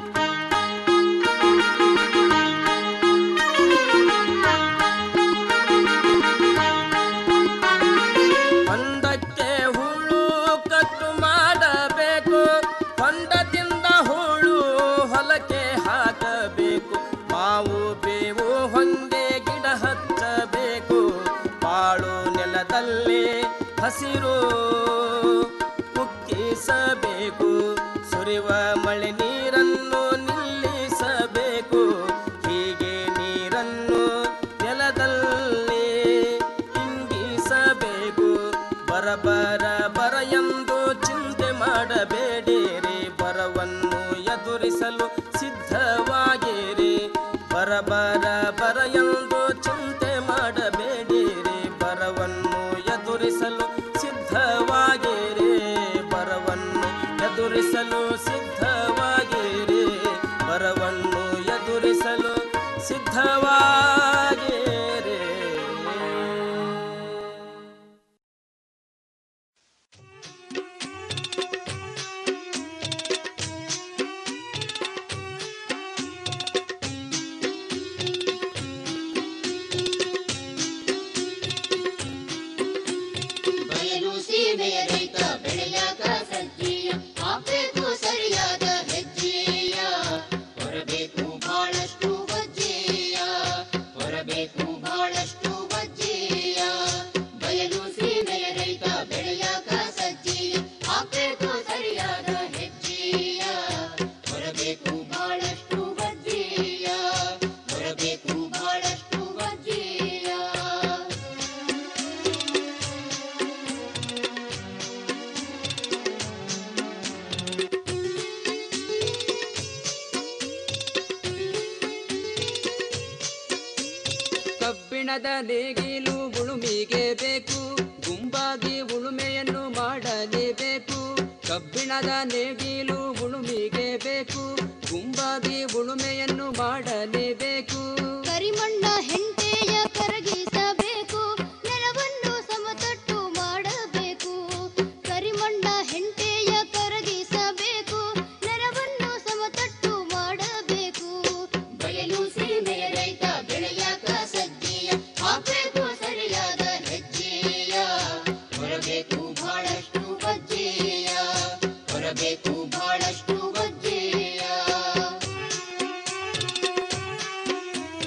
ಹೊಂಡಕ್ಕೆ ಹುಳು ಕಟ್ಟು ಮಾಡಬೇಕು ಹೊಂಡದಿಂದ ಹುಳು ಹೊಲಕ್ಕೆ ಹಾಕಬೇಕು ಮಾವು ಬೇವು ಹೊಂಗೆ ಗಿಡ ಹಚ್ಚಬೇಕು ಬಾಳು ನೆಲದಲ್ಲಿ ಹಸಿರು ಮುಕ್ಕಿಸಬೇಕು ಸುರಿವ ಮಳೆ ನೀರನ್ನು ನಿಲ್ಲಿಸಬೇಕು ಹೀಗೆ ನೀರನ್ನು ನೆಲದಲ್ಲಿ ಇಂಗಿಸಬೇಕು ಬರ ಬರ ಬರ ಎಂದು ಚಿಂತೆ ಮಾಡಬೇಡಿರಿ ಬರವನ್ನು ಎದುರಿಸಲು ಸಿದ್ಧವಾಗಿರಿ ಬರ ಬರ ಬರ ಎಂದು ಚಿಂತೆ ಮಾಡಬೇಡಿರಿ ಬರವನ್ನು ಎದುರಿಸಲು ಸಿದ್ಧವಾಗಿರಿ ಬರವನ್ನು ಎದುರಿಸಲು ಸಿದ್ಧವಾಗಿರಿ ಬರವನ್ನು ಎದುರಿಸಲು ಸಿದ್ಧವಾಗಿರಿ ಬಯಲು ಸೀಮೆಯ ರೈತ ಬೆಳೆಯಾಗ ಸಜ್ಜೀಯ ಹಾಕ್ಬೇಕು ಸರಿಯಾದ ಹೆಜ್ಜೆಯ ಹೊರಬೇಕು ಬಹಳಷ್ಟು ವಜ್ಜೆಯ ಹೊರಬೇಕು ಬಹಳಷ್ಟು ವಜ್ಜೆಯ ಬಯಲು ಸೀಮೆಯ ರೈತ ಬೆಳೆಯಾಗ ಸಜ್ಜೀಯ ಹಾಕ್ಬೇಕು ಸರಿಯಾದ ಹೆಜ್ಜೆಯ ಹೊರಬೇಕು ಬಹಳಷ್ಟು ವಜ್ಜೆಯ ಹೊರಬೇಕು ಬಹಳಷ್ಟು ವಜ್ಜೆಯ ಕಬ್ಬಿಣದ ನೇಗಿಲು ಉಳುಮಿಗೆ ಬೇಕು ಗುಂಪಾಗಿ ಉಳುಮೆಯನ್ನು ಮಾಡಲೇಬೇಕು ಕಬ್ಬಿಣದ ನೇಗಿಲು ಉಳುಮಿಗೆ ಬೇಕು ಗುಂಪಾಗಿ ಉಳುಮೆಯನ್ನು ಮಾಡಲೇಬೇಕು ಕರಿಮಣ್ಣ ಹೆಂಟೆಯ ಕರಗಿಸಬೇಕು ನೆಲವನ್ನು ಸಮತಟ್ಟು ಮಾಡಬೇಕು ಕರಿಮಣ್ಣ ಹೆಂಟೆಯ ಕರಗಿಸಬೇಕು ನೆಲವನ್ನು ಸಮತಟ್ಟು ಮಾಡಬೇಕು ಬಯಲು ಸೀಮೆಯ ರೈತ ಬೆಳೆಯಾಕ ಸಜ್ಜೆಯ ಹಾಕಬೇಕು ಸರಿಯಾದ ಹೆಜ್ಜೆಯ ಹೊರಬೇಕು ಬಹಳಷ್ಟು ವಜ್ಜೆಯ ಹೊರಬೇಕು ಬಹಳಷ್ಟು ವಜ್ಜೆಯ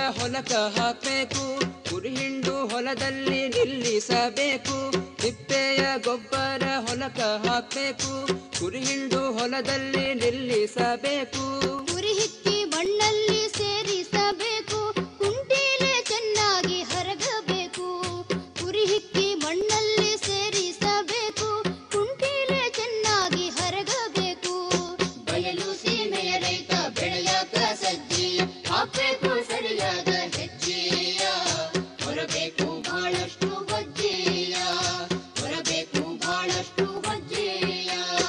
ಹೊಲಕ ಹಾಕಬೇಕು ಕುರಿ ಹಿಂಡು ಹೊಲದಲ್ಲಿ ನಿಲ್ಲಿಸಬೇಕು ತಿಪ್ಪೆಯ ಗೊಬ್ಬರ ಹೊಲಕ ಹಾಕಬೇಕು ಕುರಿ ಹಿಂಡು ಹೊಲದಲ್ಲಿ ನಿಲ್ಲಿಸಬೇಕು ಉರಿ ಹಿಕ್ಕಿ ಮಣ್ಣಲ್ಲಿ ಸೇರಿಸಬೇಕು ಕುಂಟೀಲೆ ಚೆನ್ನಾಗಿ ಹರಗಬೇಕು ಉರಿ ಹಿಕ್ಕಿ ಮಣ್ಣಲ್ಲಿ ಸೇರಿಸಬೇಕು ಕುಂಟೀಲೆ ಚೆನ್ನಾಗಿ ಹರಗಬೇಕು ಬಯಲು ಸೀಮೆಯ ರೈತ ಬೆಳೆಯಾಕ ಸಜ್ಜಿಯ ಹಾಕಬೇಕು ಸರಿಯಾದ ಹೆಜ್ಜೆಯ ಹೊರಬೇಕು ಬಹಳಷ್ಟು ಬಜ್ಜೆಯ ಹೊರಬೇಕು ಬಹಳಷ್ಟು ಬಜ್ಜೆಯ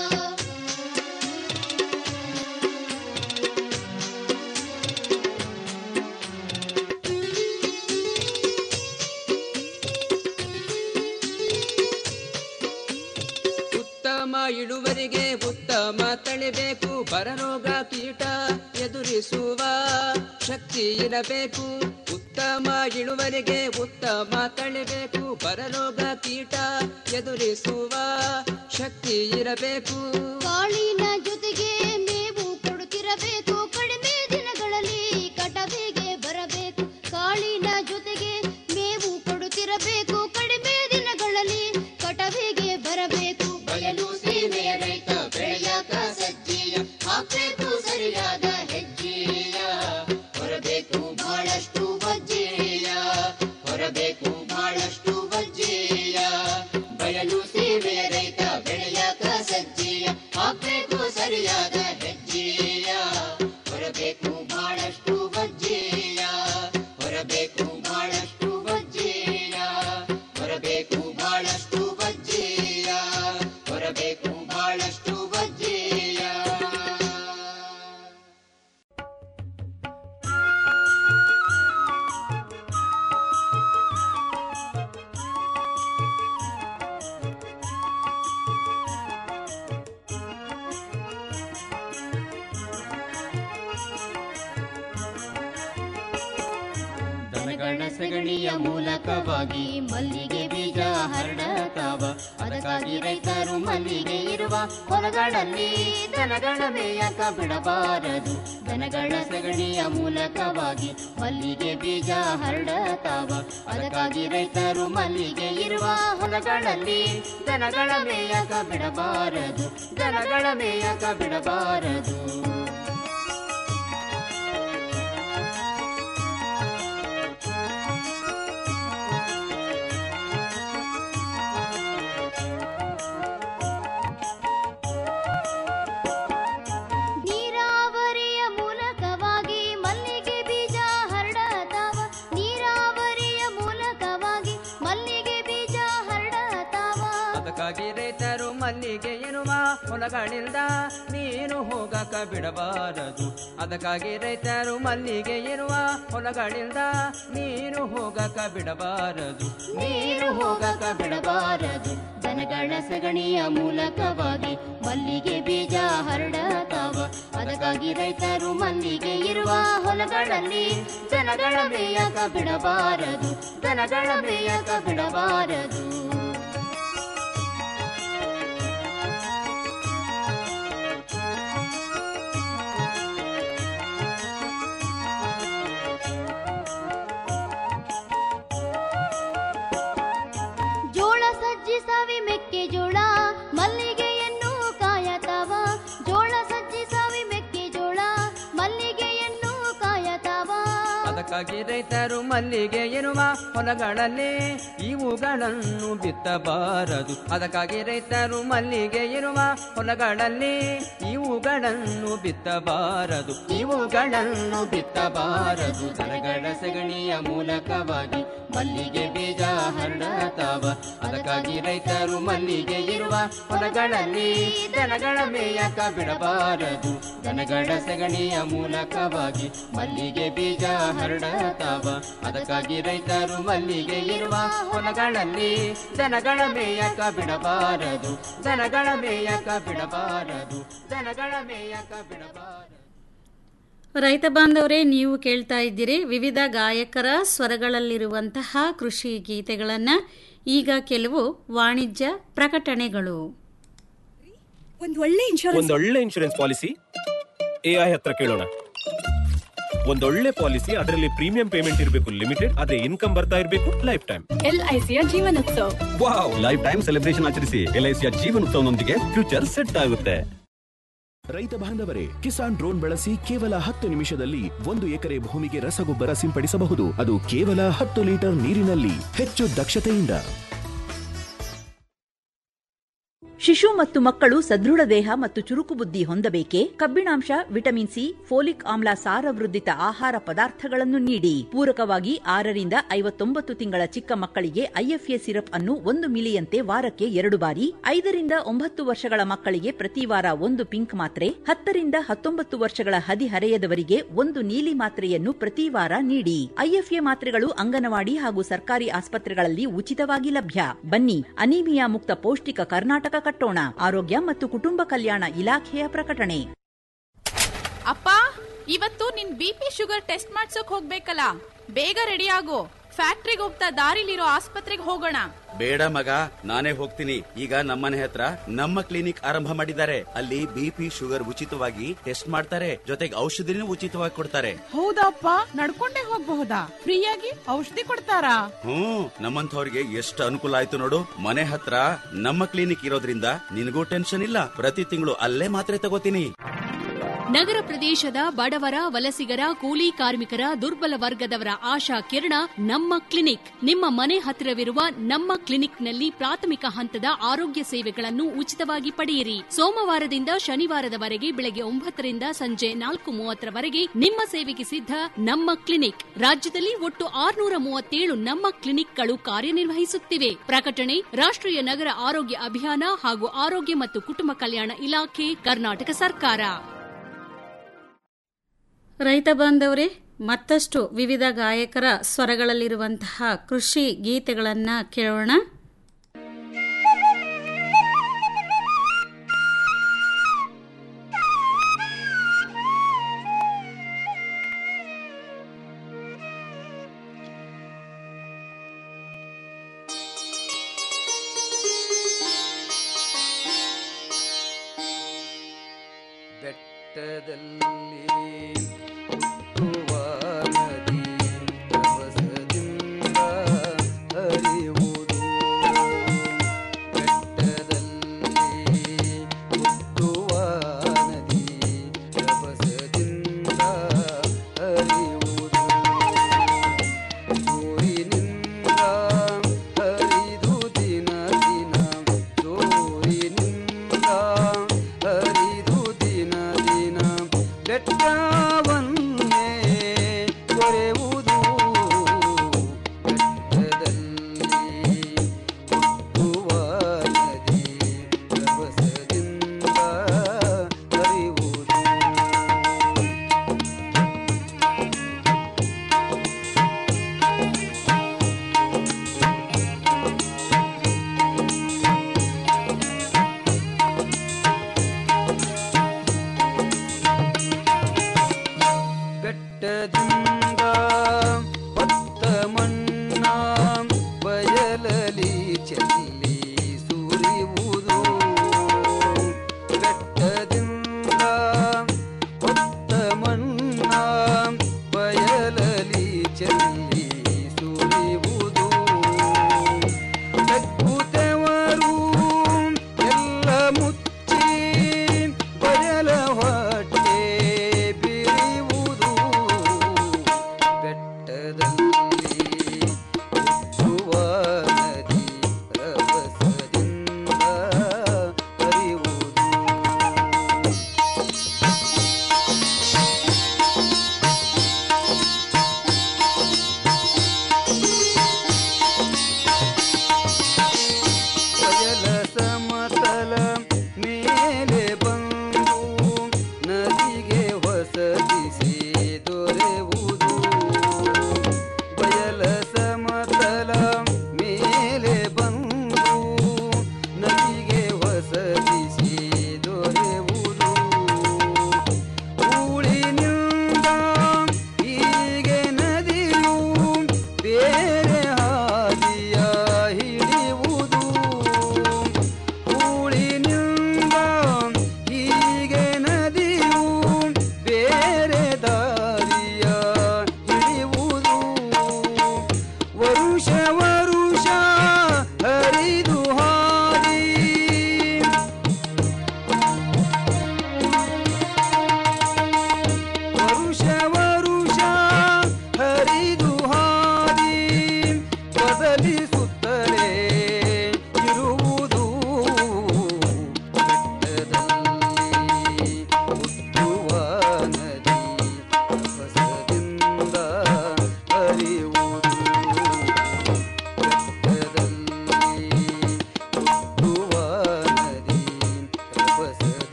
ಉತ್ತಮ ಇಳುವರಿಗೆ ಉತ್ತಮ ತಳಿಬೇಕು ಬರರೋಗ ಕೀಟ ಎದುರಿಸುವ ಶಕ್ತಿ ಇರಬೇಕು ಉತ್ತಮ ಇಳುವರಿಗೆ ಉತ್ತಮ ತಳಿಬೇಕು ಬರರೋಗ ಕೀಟ ಎದುರಿಸುವ ಶಕ್ತಿ ಇರಬೇಕು ಕಾಳಿನ ಜೊತೆಗೆ ಮೇವು ಕೊಡುತ್ತಿರಬೇಕು ಕಡಿಮೆ ದಿನಗಳಲ್ಲಿ ಕಟವಿಗೆ ಬರಬೇಕು ಕಾಳಿನ ಜೊತೆಗೆ ಮೇವು ಕೊಡುತ್ತಿರಬೇಕು ಕಡಿಮೆ ದಿನಗಳಲ್ಲಿ ಕಟವಿಗೆ ಬರಬೇಕು ಬಯಲು ಸೀಮೆಯ ರೈತ ಬೆಳೆಯಾಕ ಸಜ್ಜಿಯ ಹಾಕಬೇಕು ಸರಿಯಾದ ಹೆಜ್ಜೆಯ ಹೊರಬೇಕು ಬಹಳಷ್ಟು ಬಜ್ಜೆಯ ಹೊರಬೇಕು ಬಹಳಷ್ಟು ಬಜ್ಜೆಯ ಬಯಲು ಸೀಮೆಯ ರೈತ ಬೆಳೆಯಾಕ ಸಜ್ಜಿಯ ಹಾಕಬೇಕು ಸರಿಯಾದ ಹೆಜ್ಜೆಯ ಹೊರಬೇಕು ಬಹಳಷ್ಟು ಬಜ್ಜೆಯ ಹೊರಬೇಕು ಬಹಳಷ್ಟು ಬಜ್ಜೆಯ ಹೊರಬೇಕು ಬಹಳಷ್ಟು ಬಜ್ಜೆಯ ಹೊರಬೇಕು ಬಹಳಷ್ಟು ಬಜ್ಜೆಯ ದನಗಳ ಸಗಣಿಯ ಮೂಲಕವಾಗಿ ಮಲ್ಲಿಗೆ ಬೀಜ ಹರಡತಾವ ಅದಕ್ಕಾಗಿ ರೈತರು ಮಲ್ಲಿಗೆ ಇರುವ ಹೊಲಗಳಲ್ಲಿ ದನಗಳ ಮೇಯಕ ಬಿಡಬಾರದು ದನಗಳ ಸಗಣಿಯ ಮೂಲಕವಾಗಿ ಮಲ್ಲಿಗೆ ಬೀಜ ಹರಡತಾವ ಅದಕ್ಕಾಗಿ ರೈತರು ಮಲ್ಲಿಗೆ ಇರುವ ಹೊಲಗಳಲ್ಲಿ ದನಗಳ ಮೇಯಕ ಬಿಡಬಾರದು ದನಗಳ ಮೇಯಕ ಬಿಡಬಾರದು ನೀರಾವರಿಯ ಮೂಲಕವಾಗಿ ಮಲ್ಲಿಗೆ ಬೀಜ ಹರಡತಾವ ನೀರಾವರಿಯ ಮೂಲಕವಾಗಿ ಮಲ್ಲಿಗೆ ಬೀಜ ಹರಡತಾವ ಅದಕ್ಕಾಗಿ ರೈತರು ಮಲ್ಲಿಗೆ ಎನ್ನುವ ಹೊಲಗಳಿಂದ ನೀನು ಹೋಗಕ ಬಿಡಬಾರದು ಅದಕ್ಕಾಗಿ ರೈತರು ಮಲ್ಲಿಗೆ ಇರುವ ಹೊಲಗಳಿಂದ ನೀನು ಹೋಗಕ ಬಿಡಬಾರದು ನೀರು ಹೋಗಕ ಬಿಡಬಾರದು ದನಗಳ ಸಗಣಿಯ ಮೂಲಕವಾಗಿ ಮಲ್ಲಿಗೆ ಬೀಜ ಹರಡತಾವ ಅದಕ್ಕಾಗಿ ರೈತರು ಮಲ್ಲಿಗೆ ಇರುವ ಹೊಲಗಳಲ್ಲಿ ದನಗಳ ಮೇಯಕ ಬಿಡಬಾರದು ದನಗಳ ಮೇಯಕ ಬಿಡಬಾರದು ಜೋಳ ಸಜ್ಜಿ ಸವಿ ಮೆಕ್ಕೆಜೋಳ ಮಲ್ಲಿಗೆಯನ್ನು ಕಾಯತಾವ ಜೋಳ ಸಜ್ಜಿ ಸವಿ ಮೆಕ್ಕೆಜೋಳ ಮಲ್ಲಿಗೆಯನ್ನು ಕಾಯತಾವ ಅದಕ್ಕಾಗಿ ರೈತರು ಮಲ್ಲಿಗೆ ಇರುವ ಹೊಲಗಳಲ್ಲಿ ಇವುಗಳನ್ನು ಬಿತ್ತಬಾರದು ಅದಕ್ಕಾಗಿ ರೈತರು ಮಲ್ಲಿಗೆ ಇರುವ ಹೊಲಗಳಲ್ಲಿ ಇವುಗಳನ್ನು ಬಿತ್ತಬಾರದು ಇವುಗಳನ್ನು ಬಿತ್ತಬಾರದು ದನಗಳ ಸಗಣಿಯ ಮೂಲಕವಾಗಿ ಮಲ್ಲಿಗೆ ಬೀಜ ಹರಡತಾವ ಅದಕ್ಕಾಗಿ ರೈತರು ಮಲ್ಲಿಗೆ ಇರುವ ಹೊಲಗಳಲ್ಲಿ ದನಗಳ ಮೇಯಕ ಬಿಡಬಾರದು ದನಗಳ ಸಗಣಿಯ ಮೂಲಕವಾಗಿ ಮಲ್ಲಿಗೆ ಬೀಜ ಹರಡತಾವ ಅದಕ್ಕಾಗಿ ರೈತರು ಮಲ್ಲಿಗೆ ಇರುವ ಹೊಲಗಳಲ್ಲಿ ದನಗಳ ಮೇಯಕ ಬಿಡಬಾರದು ದನಗಳ ಮೇಯಕ ಬಿಡಬಾರದು ದನಗಳ ಮೇಯಕ ಬಿಡಬಾರದು ರೈತ ಬಾಂಧವರೇ ನೀವು ಕೇಳ್ತಾ ಇದ್ದೀರಿ ವಿವಿಧ ಗಾಯಕರ ಸ್ವರಗಳಲ್ಲಿರುವಂತಹ ಕೃಷಿ ಗೀತೆಗಳನ್ನು ಈಗ ಕೆಲವು ವಾಣಿಜ್ಯ ಪ್ರಕಟಣೆಗಳು ಒಂದ್ ಒಳ್ಳೆ ಇನ್ಶೂರೆನ್ಸ್ ಒಂದೊಳ್ಳೆ ಇನ್ಶೂರೆನ್ಸ್ ಪಾಲಿಸಿ ಎ ಐ ಹತ್ರ ಕೇಳೋಣ ಒಂದೊಳ್ಳೆ ಪಾಲಿಸಿ ಅದರಲ್ಲಿ ಪ್ರೀಮಿಯಂ ಪೇಮೆಂಟ್ ಇರಬೇಕು ಲಿಮಿಟೆಡ್ ಅದೇ ಇನ್ಕಮ್ ಬರ್ತಾ ಇರಬೇಕು ಲೈಫ್ ಟೈಮ್ ಎಲ್ಐಸಿಯ ಜೀವನೋತ್ಸವ ವಾವ್ ಲೈಫ್ ಟೈಮ್ ಸೆಲೆಬ್ರೇಷನ್ ಆಚರಿಸಿ ಎಲ್ಐಸಿಯ ಜೀವನೋತ್ಸವನೊಂದಿಗೆ ಫ್ಯೂಚರ್ ಸೆಟ್ ಆಗುತ್ತೆ ರೈತ ಬಾಂಧವರೇ ಕಿಸಾನ್ ಡ್ರೋನ್ ಬಳಸಿ ಕೇವಲ ಹತ್ತು ನಿಮಿಷದಲ್ಲಿ ಒಂದು ಎಕರೆ ಭೂಮಿಗೆ ರಸಗೊಬ್ಬರ ಸಿಂಪಡಿಸಬಹುದು ಅದು ಕೇವಲ ಹತ್ತು ಲೀಟರ್ ನೀರಿನಲ್ಲಿ ಹೆಚ್ಚು ದಕ್ಷತೆಯಿಂದ ಶಿಶು ಮತ್ತು ಮಕ್ಕಳು ಸದೃಢ ದೇಹ ಮತ್ತು ಚುರುಕು ಬುದ್ಧಿ ಹೊಂದಬೇಕೆ ಕಬ್ಬಿಣಾಂಶ ವಿಟಮಿನ್ ಸಿ ಫೋಲಿಕ್ ಆಮ್ಲ ಸಾರವೃದ್ಧಿತ ಆಹಾರ ಪದಾರ್ಥಗಳನ್ನು ನೀಡಿ ಪೂರಕವಾಗಿ ಆರರಿಂದ ಐವತ್ತೊಂಬತ್ತು ತಿಂಗಳ ಚಿಕ್ಕ ಮಕ್ಕಳಿಗೆ ಐಎಫ್ಎ ಸಿರಪ್ ಅನ್ನು ಒಂದು ಮಿಲಿಯಂತೆ ವಾರಕ್ಕೆ ಎರಡು ಬಾರಿ ಐದರಿಂದ ಒಂಬತ್ತು ವರ್ಷಗಳ ಮಕ್ಕಳಿಗೆ ಪ್ರತಿ ವಾರ ಒಂದು ಪಿಂಕ್ ಮಾತ್ರೆ ಹತ್ತರಿಂದ ಹತ್ತೊಂಬತ್ತು ವರ್ಷಗಳ ಹದಿಹರೆಯದವರಿಗೆ ಒಂದು ನೀಲಿ ಮಾತ್ರೆಯನ್ನು ಪ್ರತಿ ವಾರ ನೀಡಿ ಐಎಫ್ಎ ಮಾತ್ರೆಗಳು ಅಂಗನವಾಡಿ ಹಾಗೂ ಸರ್ಕಾರಿ ಆಸ್ಪತ್ರೆಗಳಲ್ಲಿ ಉಚಿತವಾಗಿ ಲಭ್ಯ ಬನ್ನಿ ಅನೀಮಿಯಾ ಮುಕ್ತ ಪೌಷ್ಟಿಕ ಕರ್ನಾಟಕ ಕಟ್ಟೋಣ ಆರೋಗ್ಯ ಮತ್ತು ಕುಟುಂಬ ಕಲ್ಯಾಣ ಇಲಾಖೆಯ ಪ್ರಕಟಣೆ ಅಪ್ಪ ಇವತ್ತು ನಿನ್ ಬಿ ಪಿ ಶುಗರ್ ಟೆಸ್ಟ್ ಮಾಡ್ಸೋಕ್ ಹೋಗ್ಬೇಕಲ್ಲ ಬೇಗ ರೆಡಿ ಆಗು ಫ್ಯಾಕ್ಟ್ರಿಗೆ ಹೋಗ್ತಾ ದಾರಿಲಿರೋ ಆಸ್ಪತ್ರೆಗೆ ಹೋಗೋಣ ಬೇಡ ಮಗ ನಾನೇ ಹೋಗ್ತೀನಿ ಈಗ ನಮ್ಮನೆ ಹತ್ರ ನಮ್ಮ ಕ್ಲಿನಿಕ್ ಆರಂಭ ಮಾಡಿದ್ದಾರೆ ಅಲ್ಲಿ ಬಿಪಿ ಶುಗರ್ ಉಚಿತವಾಗಿ ಟೆಸ್ಟ್ ಮಾಡ್ತಾರೆ ಜೊತೆಗೆ ಔಷಧಿನೂ ಉಚಿತವಾಗಿ ಕೊಡ್ತಾರೆ ಹೌದಪ್ಪ ನಡ್ಕೊಂಡೇ ಹೋಗ್ಬಹುದಾ ಫ್ರೀಯಾಗಿ ಔಷಧಿ ಕೊಡ್ತಾರಾ ಹ್ಮ್ ನಮ್ಮಂಥವ್ರಿಗೆ ಎಷ್ಟು ಅನುಕೂಲ ಆಯ್ತು ನೋಡು ಮನೆ ಹತ್ರ ನಮ್ಮ ಕ್ಲಿನಿಕ್ ಇರೋದ್ರಿಂದ ನಿನಗೂ ಟೆನ್ಷನ್ ಇಲ್ಲ ಪ್ರತಿ ತಿಂಗಳು ಅಲ್ಲೇ ಮಾತ್ರೆ ತಗೋತೀನಿ ನಗರ ಪ್ರದೇಶದ ಬಡವರ ವಲಸಿಗರ ಕೂಲಿ ಕಾರ್ಮಿಕರ ದುರ್ಬಲ ವರ್ಗದವರ ಆಶಾ ಕಿರಣ ನಮ್ಮ ಕ್ಲಿನಿಕ್ ನಿಮ್ಮ ಮನೆ ಹತ್ತಿರವಿರುವ ನಮ್ಮ ಕ್ಲಿನಿಕ್ನಲ್ಲಿ ಪ್ರಾಥಮಿಕ ಹಂತದ ಆರೋಗ್ಯ ಸೇವೆಗಳನ್ನು ಉಚಿತವಾಗಿ ಪಡೆಯಿರಿ ಸೋಮವಾರದಿಂದ ಶನಿವಾರದವರೆಗೆ ಬೆಳಗ್ಗೆ ಒಂಬತ್ತರಿಂದ ಸಂಜೆ ನಾಲ್ಕು ಮೂವತ್ತರವರೆಗೆ ನಿಮ್ಮ ಸೇವೆಗೆ ಸಿದ್ಧ ನಮ್ಮ ಕ್ಲಿನಿಕ್ ರಾಜ್ಯದಲ್ಲಿ ಒಟ್ಟು ಆರುನೂರ ಮೂವತ್ತೇಳು ನಮ್ಮ ಕ್ಲಿನಿಕ್ಗಳು ಕಾರ್ಯನಿರ್ವಹಿಸುತ್ತಿವೆ ಪ್ರಕಟಣೆ ರಾಷ್ಟ್ರೀಯ ನಗರ ಆರೋಗ್ಯ ಅಭಿಯಾನ ಹಾಗೂ ಆರೋಗ್ಯ ಮತ್ತು ಕುಟುಂಬ ಕಲ್ಯಾಣ ಇಲಾಖೆ ಕರ್ನಾಟಕ ಸರ್ಕಾರ ರೈತ ಬಾಂಧವರೇ ಮತ್ತಷ್ಟು ವಿವಿಧ ಗಾಯಕರ ಸ್ವರಗಳಲ್ಲಿರುವಂತಹ ಕೃಷಿ ಗೀತೆಗಳನ್ನು ಕೇಳೋಣ ಬೆಟ್ಟದಲ್ಲಿ ಹುಟ್ಟುವ ನದಿ ರಭಸದಿಂದ ಹರಿಯುವುದು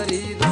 ಹರಿದ